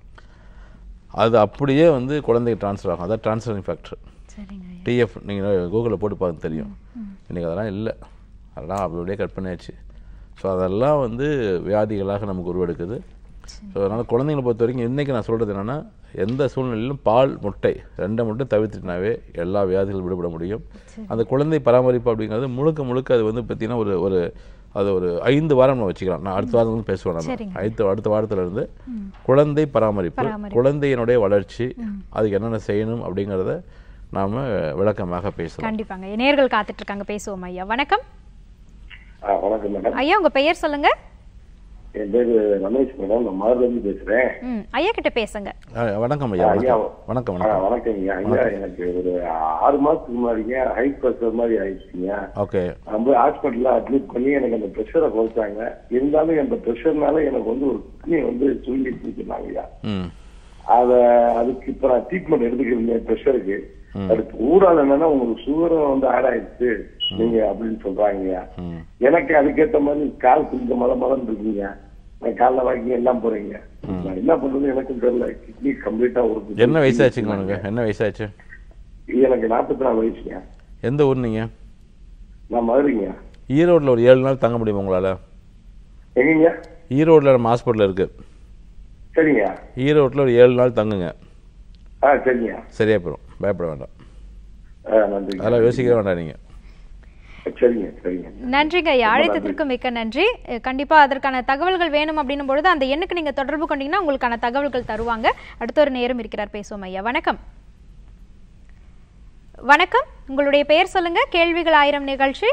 Speaker 2: அது அப்படியே வந்து குழந்தைக்கு ட்ரான்ஸ்ஃபர் ஆகும் அதான் ட்ரான்ஸ்ஃபரிங் ஃபேக்டர்
Speaker 1: சரிங்க ஐயா.
Speaker 2: டிஎஃப் நீங்கள் கூகுளில் போட்டு பார்த்து தெரியும் இன்றைக்கி அதெல்லாம் இல்லை அதெல்லாம் அப்படி அப்படியே கட் பண்ணியாச்சு ஸோ அதெல்லாம் வந்து வியாதிகளாக நமக்கு உருவெடுக்குது ஸோ அதனால் குழந்தைங்களை பொறுத்த வரைக்கும் இன்றைக்கி நான் சொல்கிறது என்னென்னா எந்த சூழ்நிலையிலும் பால் முட்டை ரெண்டை மட்டும் தவிர்த்துட்டினாவே எல்லா வியாதிகளும் விடுபட முடியும் அந்த குழந்தை பராமரிப்பு அப்படிங்கிறது முழுக்க முழுக்க அது வந்து பார்த்திங்கன்னா ஒரு ஒரு அது ஒரு ஐந்து வாரம் நம்ம வச்சுக்கலாம் நான் அடுத்த வாரம் வந்து பேசுவேன் நம்ம
Speaker 1: சரிங்க.
Speaker 2: அடுத்த அடுத்த வாரத்துல இருந்து குழந்தை பராமரிப்பு
Speaker 1: பராமரிப்பு.
Speaker 2: குழந்தையினுடைய வளர்ச்சி அதுக்கு என்னென்ன செய்யணும் அப்படிங்கிறத நாம விளக்கமாக பேசலாம்
Speaker 1: கண்டிப்பாங்க நேர்கள் காத்துட்டு இருக்காங்க பேசுவோம் ஐயா வணக்கம்
Speaker 9: ஆ, வணக்கம் மேடம்
Speaker 1: ஐயா உங்க பெயர் சொல்லுங்க
Speaker 9: என் பேரு ரமேஷ் மேடம் நான் மாறுல இருந்து பேசுறேன்
Speaker 1: ம் ஐயா கிட்ட பேசுங்க
Speaker 2: ஆ, வணக்கம் ஐயா
Speaker 9: ஐயா
Speaker 2: வணக்கம் வணக்கம்
Speaker 9: ஆ,
Speaker 2: வணக்கம்
Speaker 9: வணக்கங்க ஐயா எனக்கு ஒரு ஆறு மாசத்துக்கு முன்னாடிங்க ஹை ப்ரெஷர் மாதிரி ஆயிடுச்சுங்க
Speaker 2: ஓகே
Speaker 9: நான் போய் ஹாஸ்பிட்டல்ல அட்மிட் பண்ணி எனக்கு அந்த ப்ரெஷரை குறைச்சாங்க இருந்தாலும் அந்த ப்ரெஷர்னால எனக்கு வந்து ஒரு கிட்னி வந்து சுருங்கிட்டு சொன்னாங்க ஐயா
Speaker 2: ம்
Speaker 9: அத அதுக்கு இப்ப நான் ட்ரீட்மெண்ட் எடுத்துக்கிறேன் ப்ரெஷருக்கு அதுக்கு ஊடால என்னன்னா உங்களுக்கு சுகரும் வந்து ஆட் ஆயிடுச்சு நீங்க அப்படின்னு சொல்றாங்க
Speaker 2: ம்
Speaker 9: எனக்கு அதுக்கேத்த மாதிரி கால் கொஞ்சம் மலை மலம் இருக்குங்க நான் காலைல வாக்கிங் எல்லாம் போறீங்க நான் என்ன பண்றது எனக்கும் தெரியல கிட்னி கம்ப்ளீட்டா ஒரு
Speaker 2: என்ன வயசாச்சுங்க உனக்கு என்ன வயசாச்சு
Speaker 9: எனக்கு நாற்பத்தி நாலு வயசுங்க
Speaker 2: எந்த ஊர் நீங்க
Speaker 9: நான் மதுரைங்க
Speaker 2: ஈரோட்டில் ஒரு ஏழு நாள் தங்க முடியுமா உங்களால்
Speaker 9: எங்கங்க
Speaker 2: ஈரோட்டில் நம்ம ஹாஸ்பிட்டல் இருக்கு
Speaker 9: சரிங்க
Speaker 2: ஈரோட்டில் ஒரு ஏழு நாள் தங்குங்க
Speaker 9: ஆ சரிங்க
Speaker 2: சரியா போயிடும் பயப்பட வேண்டாம்
Speaker 9: ஆ நன்றிங்க
Speaker 2: அதெல்லாம் யோசிக்கவே வேண்டாம் நீங்கள்
Speaker 9: சரிங்க சரிங்க
Speaker 1: நன்றிங்க ஐயா அழைத்ததற்கு மிக்க நன்றி அஹ் கண்டிப்பா அதற்கான தகவல்கள் வேணும் அப்படின்னும் பொழுது அந்த எண்ணுக்கு நீங்க தொடர்பு கொண்டீங்கன்னா உங்களுக்கான தகவல்கள் தருவாங்க அடுத்த ஒரு நேரம் இருக்கிறார் பேசுவோம் ஐயா வணக்கம் வணக்கம் உங்களுடைய பெயர் சொல்லுங்க கேள்விகள் ஆயிரம் நிகழ்ச்சி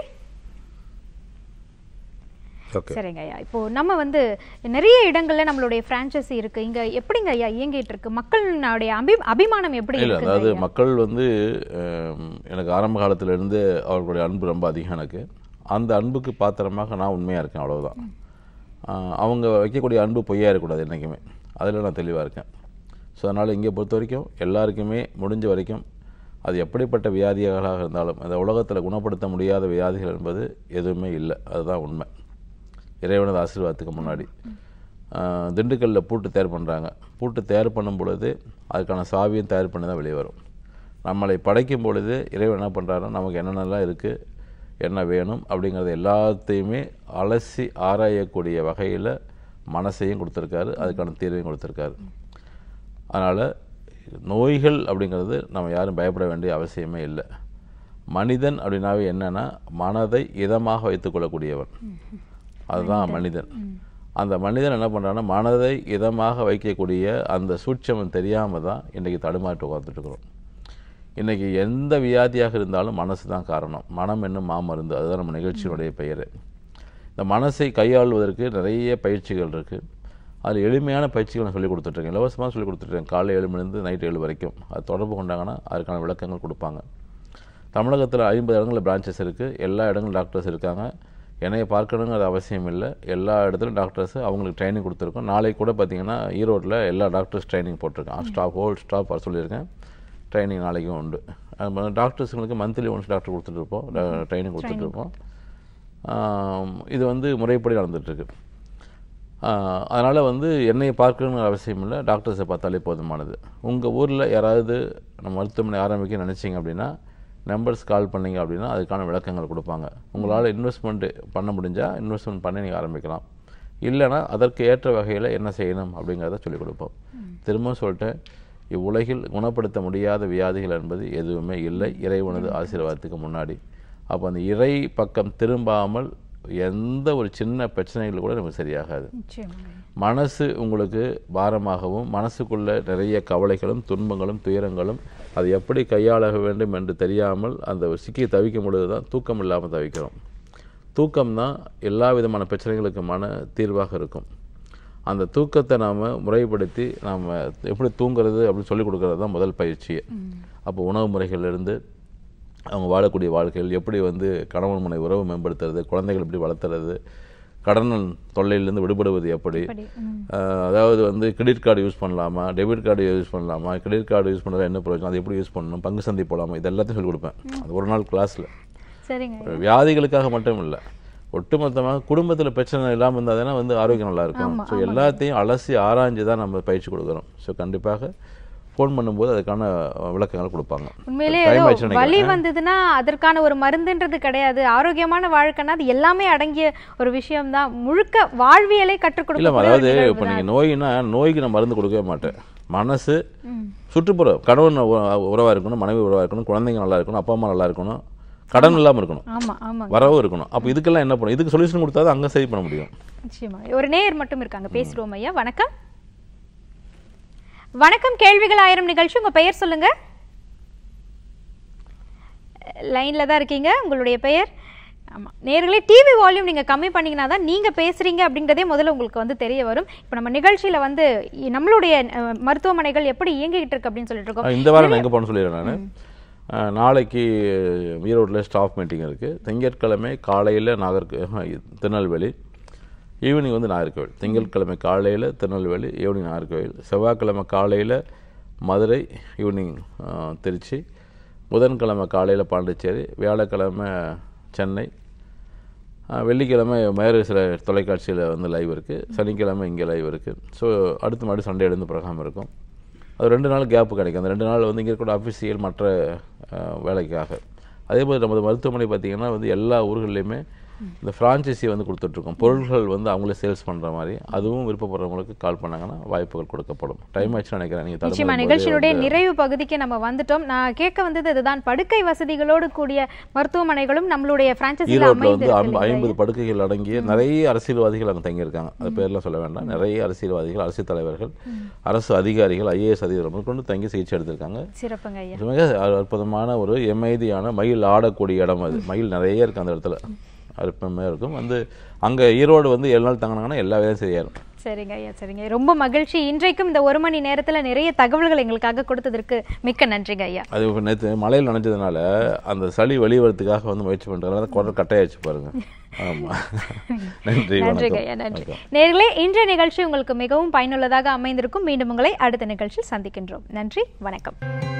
Speaker 2: ஓகே
Speaker 1: சரிங்க ஐயா இப்போ நம்ம வந்து நிறைய இடங்கள்ல நம்மளுடைய பிரான்ச்சைசி இருக்கு இங்க எப்படிங்க ஐயா இயங்கிட்டு இருக்கு மக்களுடைய அபி அபிமானம் எப்படி
Speaker 2: இல்லை
Speaker 1: இருக்கு
Speaker 2: அதாவது மக்கள் வந்து அஹ், எனக்கு ஆரம்ப காலத்துல இருந்து அவர்களுடைய அன்பு ரொம்ப அதிகம் எனக்கு அந்த அன்புக்கு பாத்திரமாக நான் உண்மையாக இருக்கேன் அவ்வளவுதான் அஹ், அவங்க வைக்கக்கூடிய அன்பு பொய்யா இருக்கக்கூடாது என்றைக்குமே அதில் நான் தெளிவாக இருக்கேன் ஸோ அதனால் இங்கே பொறுத்த வரைக்கும் எல்லாருக்குமே முடிஞ்ச வரைக்கும் அது எப்படிப்பட்ட வியாதிகளாக இருந்தாலும் அந்த உலகத்தில் குணப்படுத்த முடியாத வியாதிகள் என்பது எதுவுமே இல்லை அதுதான் உண்மை இறைவனது ஆசீர்வாதத்துக்கு முன்னாடி ஆஹ், திண்டுக்கல்ல பூட்டு தயார் பண்ணுறாங்க பூட்டு தயார் பண்ணும் பொழுது அதுக்கான சாவியும் தயார் பண்ணி தான் வெளியே வரும் நம்மளை படைக்கும் பொழுது இறைவன் என்ன பண்ணுறாருன்னா நமக்கு என்னென்னலாம் இருக்குது என்ன வேணும் அப்படிங்கிறத எல்லாத்தையுமே அலசி ஆராயக்கூடிய வகையில் மனசையும் கொடுத்துருக்காரு அதுக்கான தீர்வையும் கொடுத்துருக்காரு அதனால் நோய்கள் அப்படிங்கிறது நம்ம யாரும் பயப்பட வேண்டிய அவசியமே இல்லை மனிதன் அப்படின்னாவே என்னன்னா மனதை இதமாக வைத்துக்கொள்ளக்கூடியவன் அதுதான் மனிதன் அந்த மனிதன் என்ன பண்ணுறான்னா மனதை இதமாக வைக்கக்கூடிய அந்த சூட்சமம் தெரியாமல் தான் இன்றைக்கி தடுமாற்றி உட்கார்ந்துட்டு இருக்கிறோம் இன்றைக்கி எந்த வியாதியாக இருந்தாலும் மனசு தான் காரணம் மனம் என்னும் மாமருந்து அதுதான் நம்ம நிகழ்ச்சியினுடைய பெயர் இந்த மனசை கையாளுவதற்கு நிறைய பயிற்சிகள் இருக்குது அதில் எளிமையான பயிற்சிகள் நான் சொல்லிக் கொடுத்துட்ருக்கேன் இலவசமாக சொல்லிக் கொடுத்துட்ருக்கேன் காலை ஏழு மணிலேருந்து நைட்டு ஏழு வரைக்கும் அது தொடர்பு கொண்டாங்கன்னா அதுக்கான விளக்கங்கள் கொடுப்பாங்க தமிழகத்தில் ஐம்பது இடங்களில் பிரான்ச்சஸ் இருக்குது எல்லா இடங்களும் டாக்டர்ஸ் இருக்காங்க என்னைய பார்க்கணுங்கிற அவசியம் இல்லை எல்லா இடத்துலையும் டாக்டர்ஸ் அவங்களுக்கு ட்ரைனிங் கொடுத்துருக்கோம் நாளைக்கு கூட பார்த்தீங்கன்னா ஈரோட்டில் எல்லா டாக்டர்ஸ் ட்ரைனிங் போட்டிருக்கேன் ஸ்டாஃப் ஹோல் ஸ்டாஃப் வர சொல்லியிருக்கேன் ட்ரைனிங் நாளைக்கும் உண்டு டாக்டர்ஸுங்களுக்கு மந்த்லி ஒன்ஸ் டாக்டர் கொடுத்துட்ருப்போம் ட்ரைனிங் கொடுத்துட்ருப்போம் இது வந்து முறைப்படி நடந்துகிட்ருக்கு அதனால் வந்து என்னை பார்க்கணுங்கிற அவசியம் இல்லை டாக்டர்ஸை பார்த்தாலே போதுமானது உங்கள் ஊரில் யாராவது நம்ம மருத்துவமனை ஆரம்பிக்க நினச்சிங்க அப்படின்னா நம்பர்ஸ் கால் பண்ணீங்க அப்படின்னா அதுக்கான விளக்கங்கள் கொடுப்பாங்க உங்களால் இன்வெஸ்ட்மெண்ட் பண்ண முடிஞ்சால் இன்வெஸ்ட்மெண்ட் பண்ணி நீங்கள் ஆரம்பிக்கலாம் இல்லைன்னா அதற்கு ஏற்ற வகையில் என்ன செய்யணும் அப்படிங்கிறத சொல்லிக் கொடுப்போம் திரும்பவும் சொல்லிட்டேன் இவ்வுலகில் குணப்படுத்த முடியாத வியாதிகள் என்பது எதுவுமே இல்லை இறைவனது ஆசீர்வாதத்துக்கு முன்னாடி அப்போ அந்த இறை பக்கம் திரும்பாமல் எந்த ஒரு சின்ன பிரச்சனைகள் கூட நமக்கு சரியாகாது மனசு உங்களுக்கு பாரமாகவும் மனசுக்குள்ள நிறைய கவலைகளும் துன்பங்களும் துயரங்களும் அதை எப்படி கையாள வேண்டும் என்று தெரியாமல் அந்த சிக்கி தவிக்கும் பொழுது தான் தூக்கம் இல்லாமல் தவிக்கிறோம் தூக்கம் தான் எல்லா விதமான பிரச்சனைகளுக்குமான தீர்வாக இருக்கும் அந்த தூக்கத்தை நாம் முறைப்படுத்தி நாம் எப்படி தூங்குறது அப்படின்னு சொல்லிக் கொடுக்கறது தான் முதல் பயிற்சியே அப்போ உணவு முறைகள்லேருந்து அவங்க வாழக்கூடிய வாழ்க்கைகள் எப்படி வந்து கணவன் மனை உறவு மேம்படுத்துறது குழந்தைகள் எப்படி வளர்த்துறது கடன் தொல்லையிலேருந்து விடுபடுவது எப்படி அதாவது வந்து கிரெடிட் கார்டு யூஸ் பண்ணலாமா டெபிட் கார்டு யூஸ் பண்ணலாமா கிரெடிட் கார்டு யூஸ் பண்ணுறது என்ன பிரயோஜனம் அதை எப்படி யூஸ் பண்ணணும் பங்கு சந்தை போகலாமா இது எல்லாத்தையும் சொல்லிக் கொடுப்பேன் அது ஒரு நாள் கிளாஸில்
Speaker 1: சரிங்க
Speaker 2: வியாதிகளுக்காக மட்டும் இல்லை ஒட்டுமொத்தமாக குடும்பத்தில் பிரச்சனை இல்லாமல் இருந்தால் தானே வந்து ஆரோக்கியம் நல்லா இருக்கும் ஸோ எல்லாத்தையும் அலசி ஆராய்ஞ்சு தான் நம்ம பயிற்சி கொடுக்குறோம் ஸோ கண்டிப்பாக ஃபோன் பண்ணும்போது அதுக்கான விளக்கங்கள் கொடுப்பாங்க
Speaker 1: உண்மையிலே வலி வந்ததுன்னா அதற்கான ஒரு மருந்துன்றது கிடையாது ஆரோக்கியமான வாழ்க்கைன்னா அது எல்லாமே அடங்கிய ஒரு விஷயம் தான் முழுக்க வாழ்வியலை கற்றுக்
Speaker 2: இல்லை
Speaker 1: கொடுக்க
Speaker 2: அதாவது இப்போ நீங்கள் நோயினா நோய்க்கு நான் மருந்து கொடுக்கவே மாட்டேன் மனசு சுற்றுப்புறம் கணவன் உறவாக இருக்கணும் மனைவி உறவாக இருக்கணும் குழந்தைங்க நல்லா இருக்கணும் அப்பா அம்மா நல்லா இருக்கணும் கடன் இல்லாமல் இருக்கணும்
Speaker 1: ஆமா ஆமா
Speaker 2: வரவும் இருக்கணும் அப்போ இதுக்கெல்லாம் என்ன பண்ணும் இதுக்கு சொல்யூஷன் கொடுத்தா தான் அங்கே சரி பண்ண முடியும்
Speaker 1: நிச்சயமா ஒரு நேயர் மட்டும் இருக்காங்க பேசுறோம் ஐயா வணக்கம் வணக்கம் கேள்விகள் ஆயிரம் நிகழ்ச்சி உங்க பெயர் சொல்லுங்க லைன்ல தான் இருக்கீங்க உங்களுடைய பெயர் ஆமா நேர்களே டிவி வால்யூம் நீங்க கம்மி பண்ணீங்கன்னா தான் நீங்க பேசுறீங்க அப்படிங்கிறதே முதல்ல உங்களுக்கு வந்து தெரிய வரும் இப்போ நம்ம நிகழ்ச்சியில வந்து இ- நம்மளுடைய அஹ், மருத்துவமனைகள் எப்படி இயங்கிக்கிட்டு இருக்கு அப்படின்னு சொல்லிட்டு இருக்கோம்
Speaker 2: இந்த வாரம் நான் எங்கே போகணும்னு சொல்லிடுறேன் நான் நாளைக்கு ஈரோட்டில் ஸ்டாஃப் மீட்டிங் இருக்குது திங்கட்கிழமை காலையில் நாகர் திருநெல்வேலி ஈவினிங் வந்து நாகர்கோவில் திங்கட்கிழமை காலையில் திருநெல்வேலி ஈவினிங் நாகர்கோவில் செவ்வாய்க்கிழமை காலையில் மதுரை ஈவினிங் திருச்சி புதன்கிழமை காலையில் பாண்டிச்சேரி வியாழக்கிழமை சென்னை ஆஹ், வெள்ளிக்கிழமை வேறு சில தொலைக்காட்சியில் வந்து லைவ் இருக்குது சனிக்கிழமை இங்கே லைவ் இருக்குது ஸோ அடுத்த மாடி சண்டே எழுந்து ப்ரோக்ராம் இருக்கும் அது ரெண்டு நாள் கேப் கிடைக்கும் அந்த ரெண்டு நாள் வந்து இங்கே இருக்கக்கூடிய அஃபிஷியல் மற்ற ஆஹ், வேலைக்காக அதே போல் நமது மருத்துவமனை பார்த்திங்கன்னா வந்து எல்லா ஊர்கள்லையுமே இந்த ஃப்ரான்ச்சைசி வந்து கொடுத்துட்ருக்கோம் பொருள்கள் வந்து அவங்களே சேல்ஸ் பண்ணுற மாதிரி அதுவும் விருப்பப்படுறவங்களுக்கு கால் பண்ணாங்கன்னா வாய்ப்புகள் கொடுக்கப்படும் டைம் ஆச்சுன்னு நினைக்கிறேன் நீங்கள்
Speaker 1: நிச்சயமா
Speaker 2: தடுமாறும் போதே
Speaker 1: நிகழ்ச்சியினுடைய
Speaker 2: வந்து-
Speaker 1: நிறைவு பகுதிக்கு நம்ம வந்துட்டோம் நான் கேட்க வந்தது இதுதான் படுக்கை வசதிகளோடு கூடிய மருத்துவமனைகளும் நம்மளுடைய பிரான்ச்சைஸில்
Speaker 2: ஈரோட்டில்
Speaker 1: அமைந்து
Speaker 2: வந்து
Speaker 1: இருக்கு
Speaker 2: ஐம்ப-
Speaker 1: இல்லைங்களா?
Speaker 2: ஐம்பது படுக்கைகள் அடங்கிய நிறைய அரசியல்வாதிகள் அங்கே தங்கியிருக்காங்க அது பேர்லாம் சொல்ல வேண்டாம் நிறைய அரசியல்வாதிகள் அரசியல் தலைவர்கள் அரசு அதிகாரிகள் ஐஏஎஸ் அதிகாரிகள் முதற்கொண்டு தங்கி சிகிச்சை எடுத்திருக்காங்க
Speaker 1: சிறப்புங்க ஐயா
Speaker 2: மிக அற்புதமான ஒரு எமைதியான மயில் ஆடக்கூடிய இடம் அது மயில் நிறைய இருக்கு அந்த இடத்துல அற்புதமாக இருக்கும் வந்து அங்கே ஈரோடு வந்து ஏழு நாள் தங்கினாங்கன்னா எல்லா வேலையும் சரியாயிரும்
Speaker 1: சரிங்க ஐயா சரிங்க ரொம்ப மகிழ்ச்சி இன்றைக்கும் இந்த ஒரு மணி நேரத்துல நிறைய தகவல்கள் எங்களுக்காக கொடுத்ததற்கு மிக்க நன்றிங்க ஐயா
Speaker 2: அது இப்போ நேற்று மழையில் நனைஞ்சதுனால அந்த சளி வெளிவரத்துக்காக வந்து முயற்சி பண்ணுறதுனால குரல் கட்டையாச்சு பாருங்க ஆமாம் நன்றி
Speaker 1: நன்றிங்க ஐயா
Speaker 2: வணக்கம்
Speaker 1: நன்றி
Speaker 2: வணக்கம்
Speaker 1: நேர்களே இன்றைய நிகழ்ச்சி உங்களுக்கு மிகவும் பயனுள்ளதாக அமைந்திருக்கும் மீண்டும் உங்களை அடுத்த நிகழ்ச்சியில் சந்திக்கின்றோம் நன்றி வணக்கம்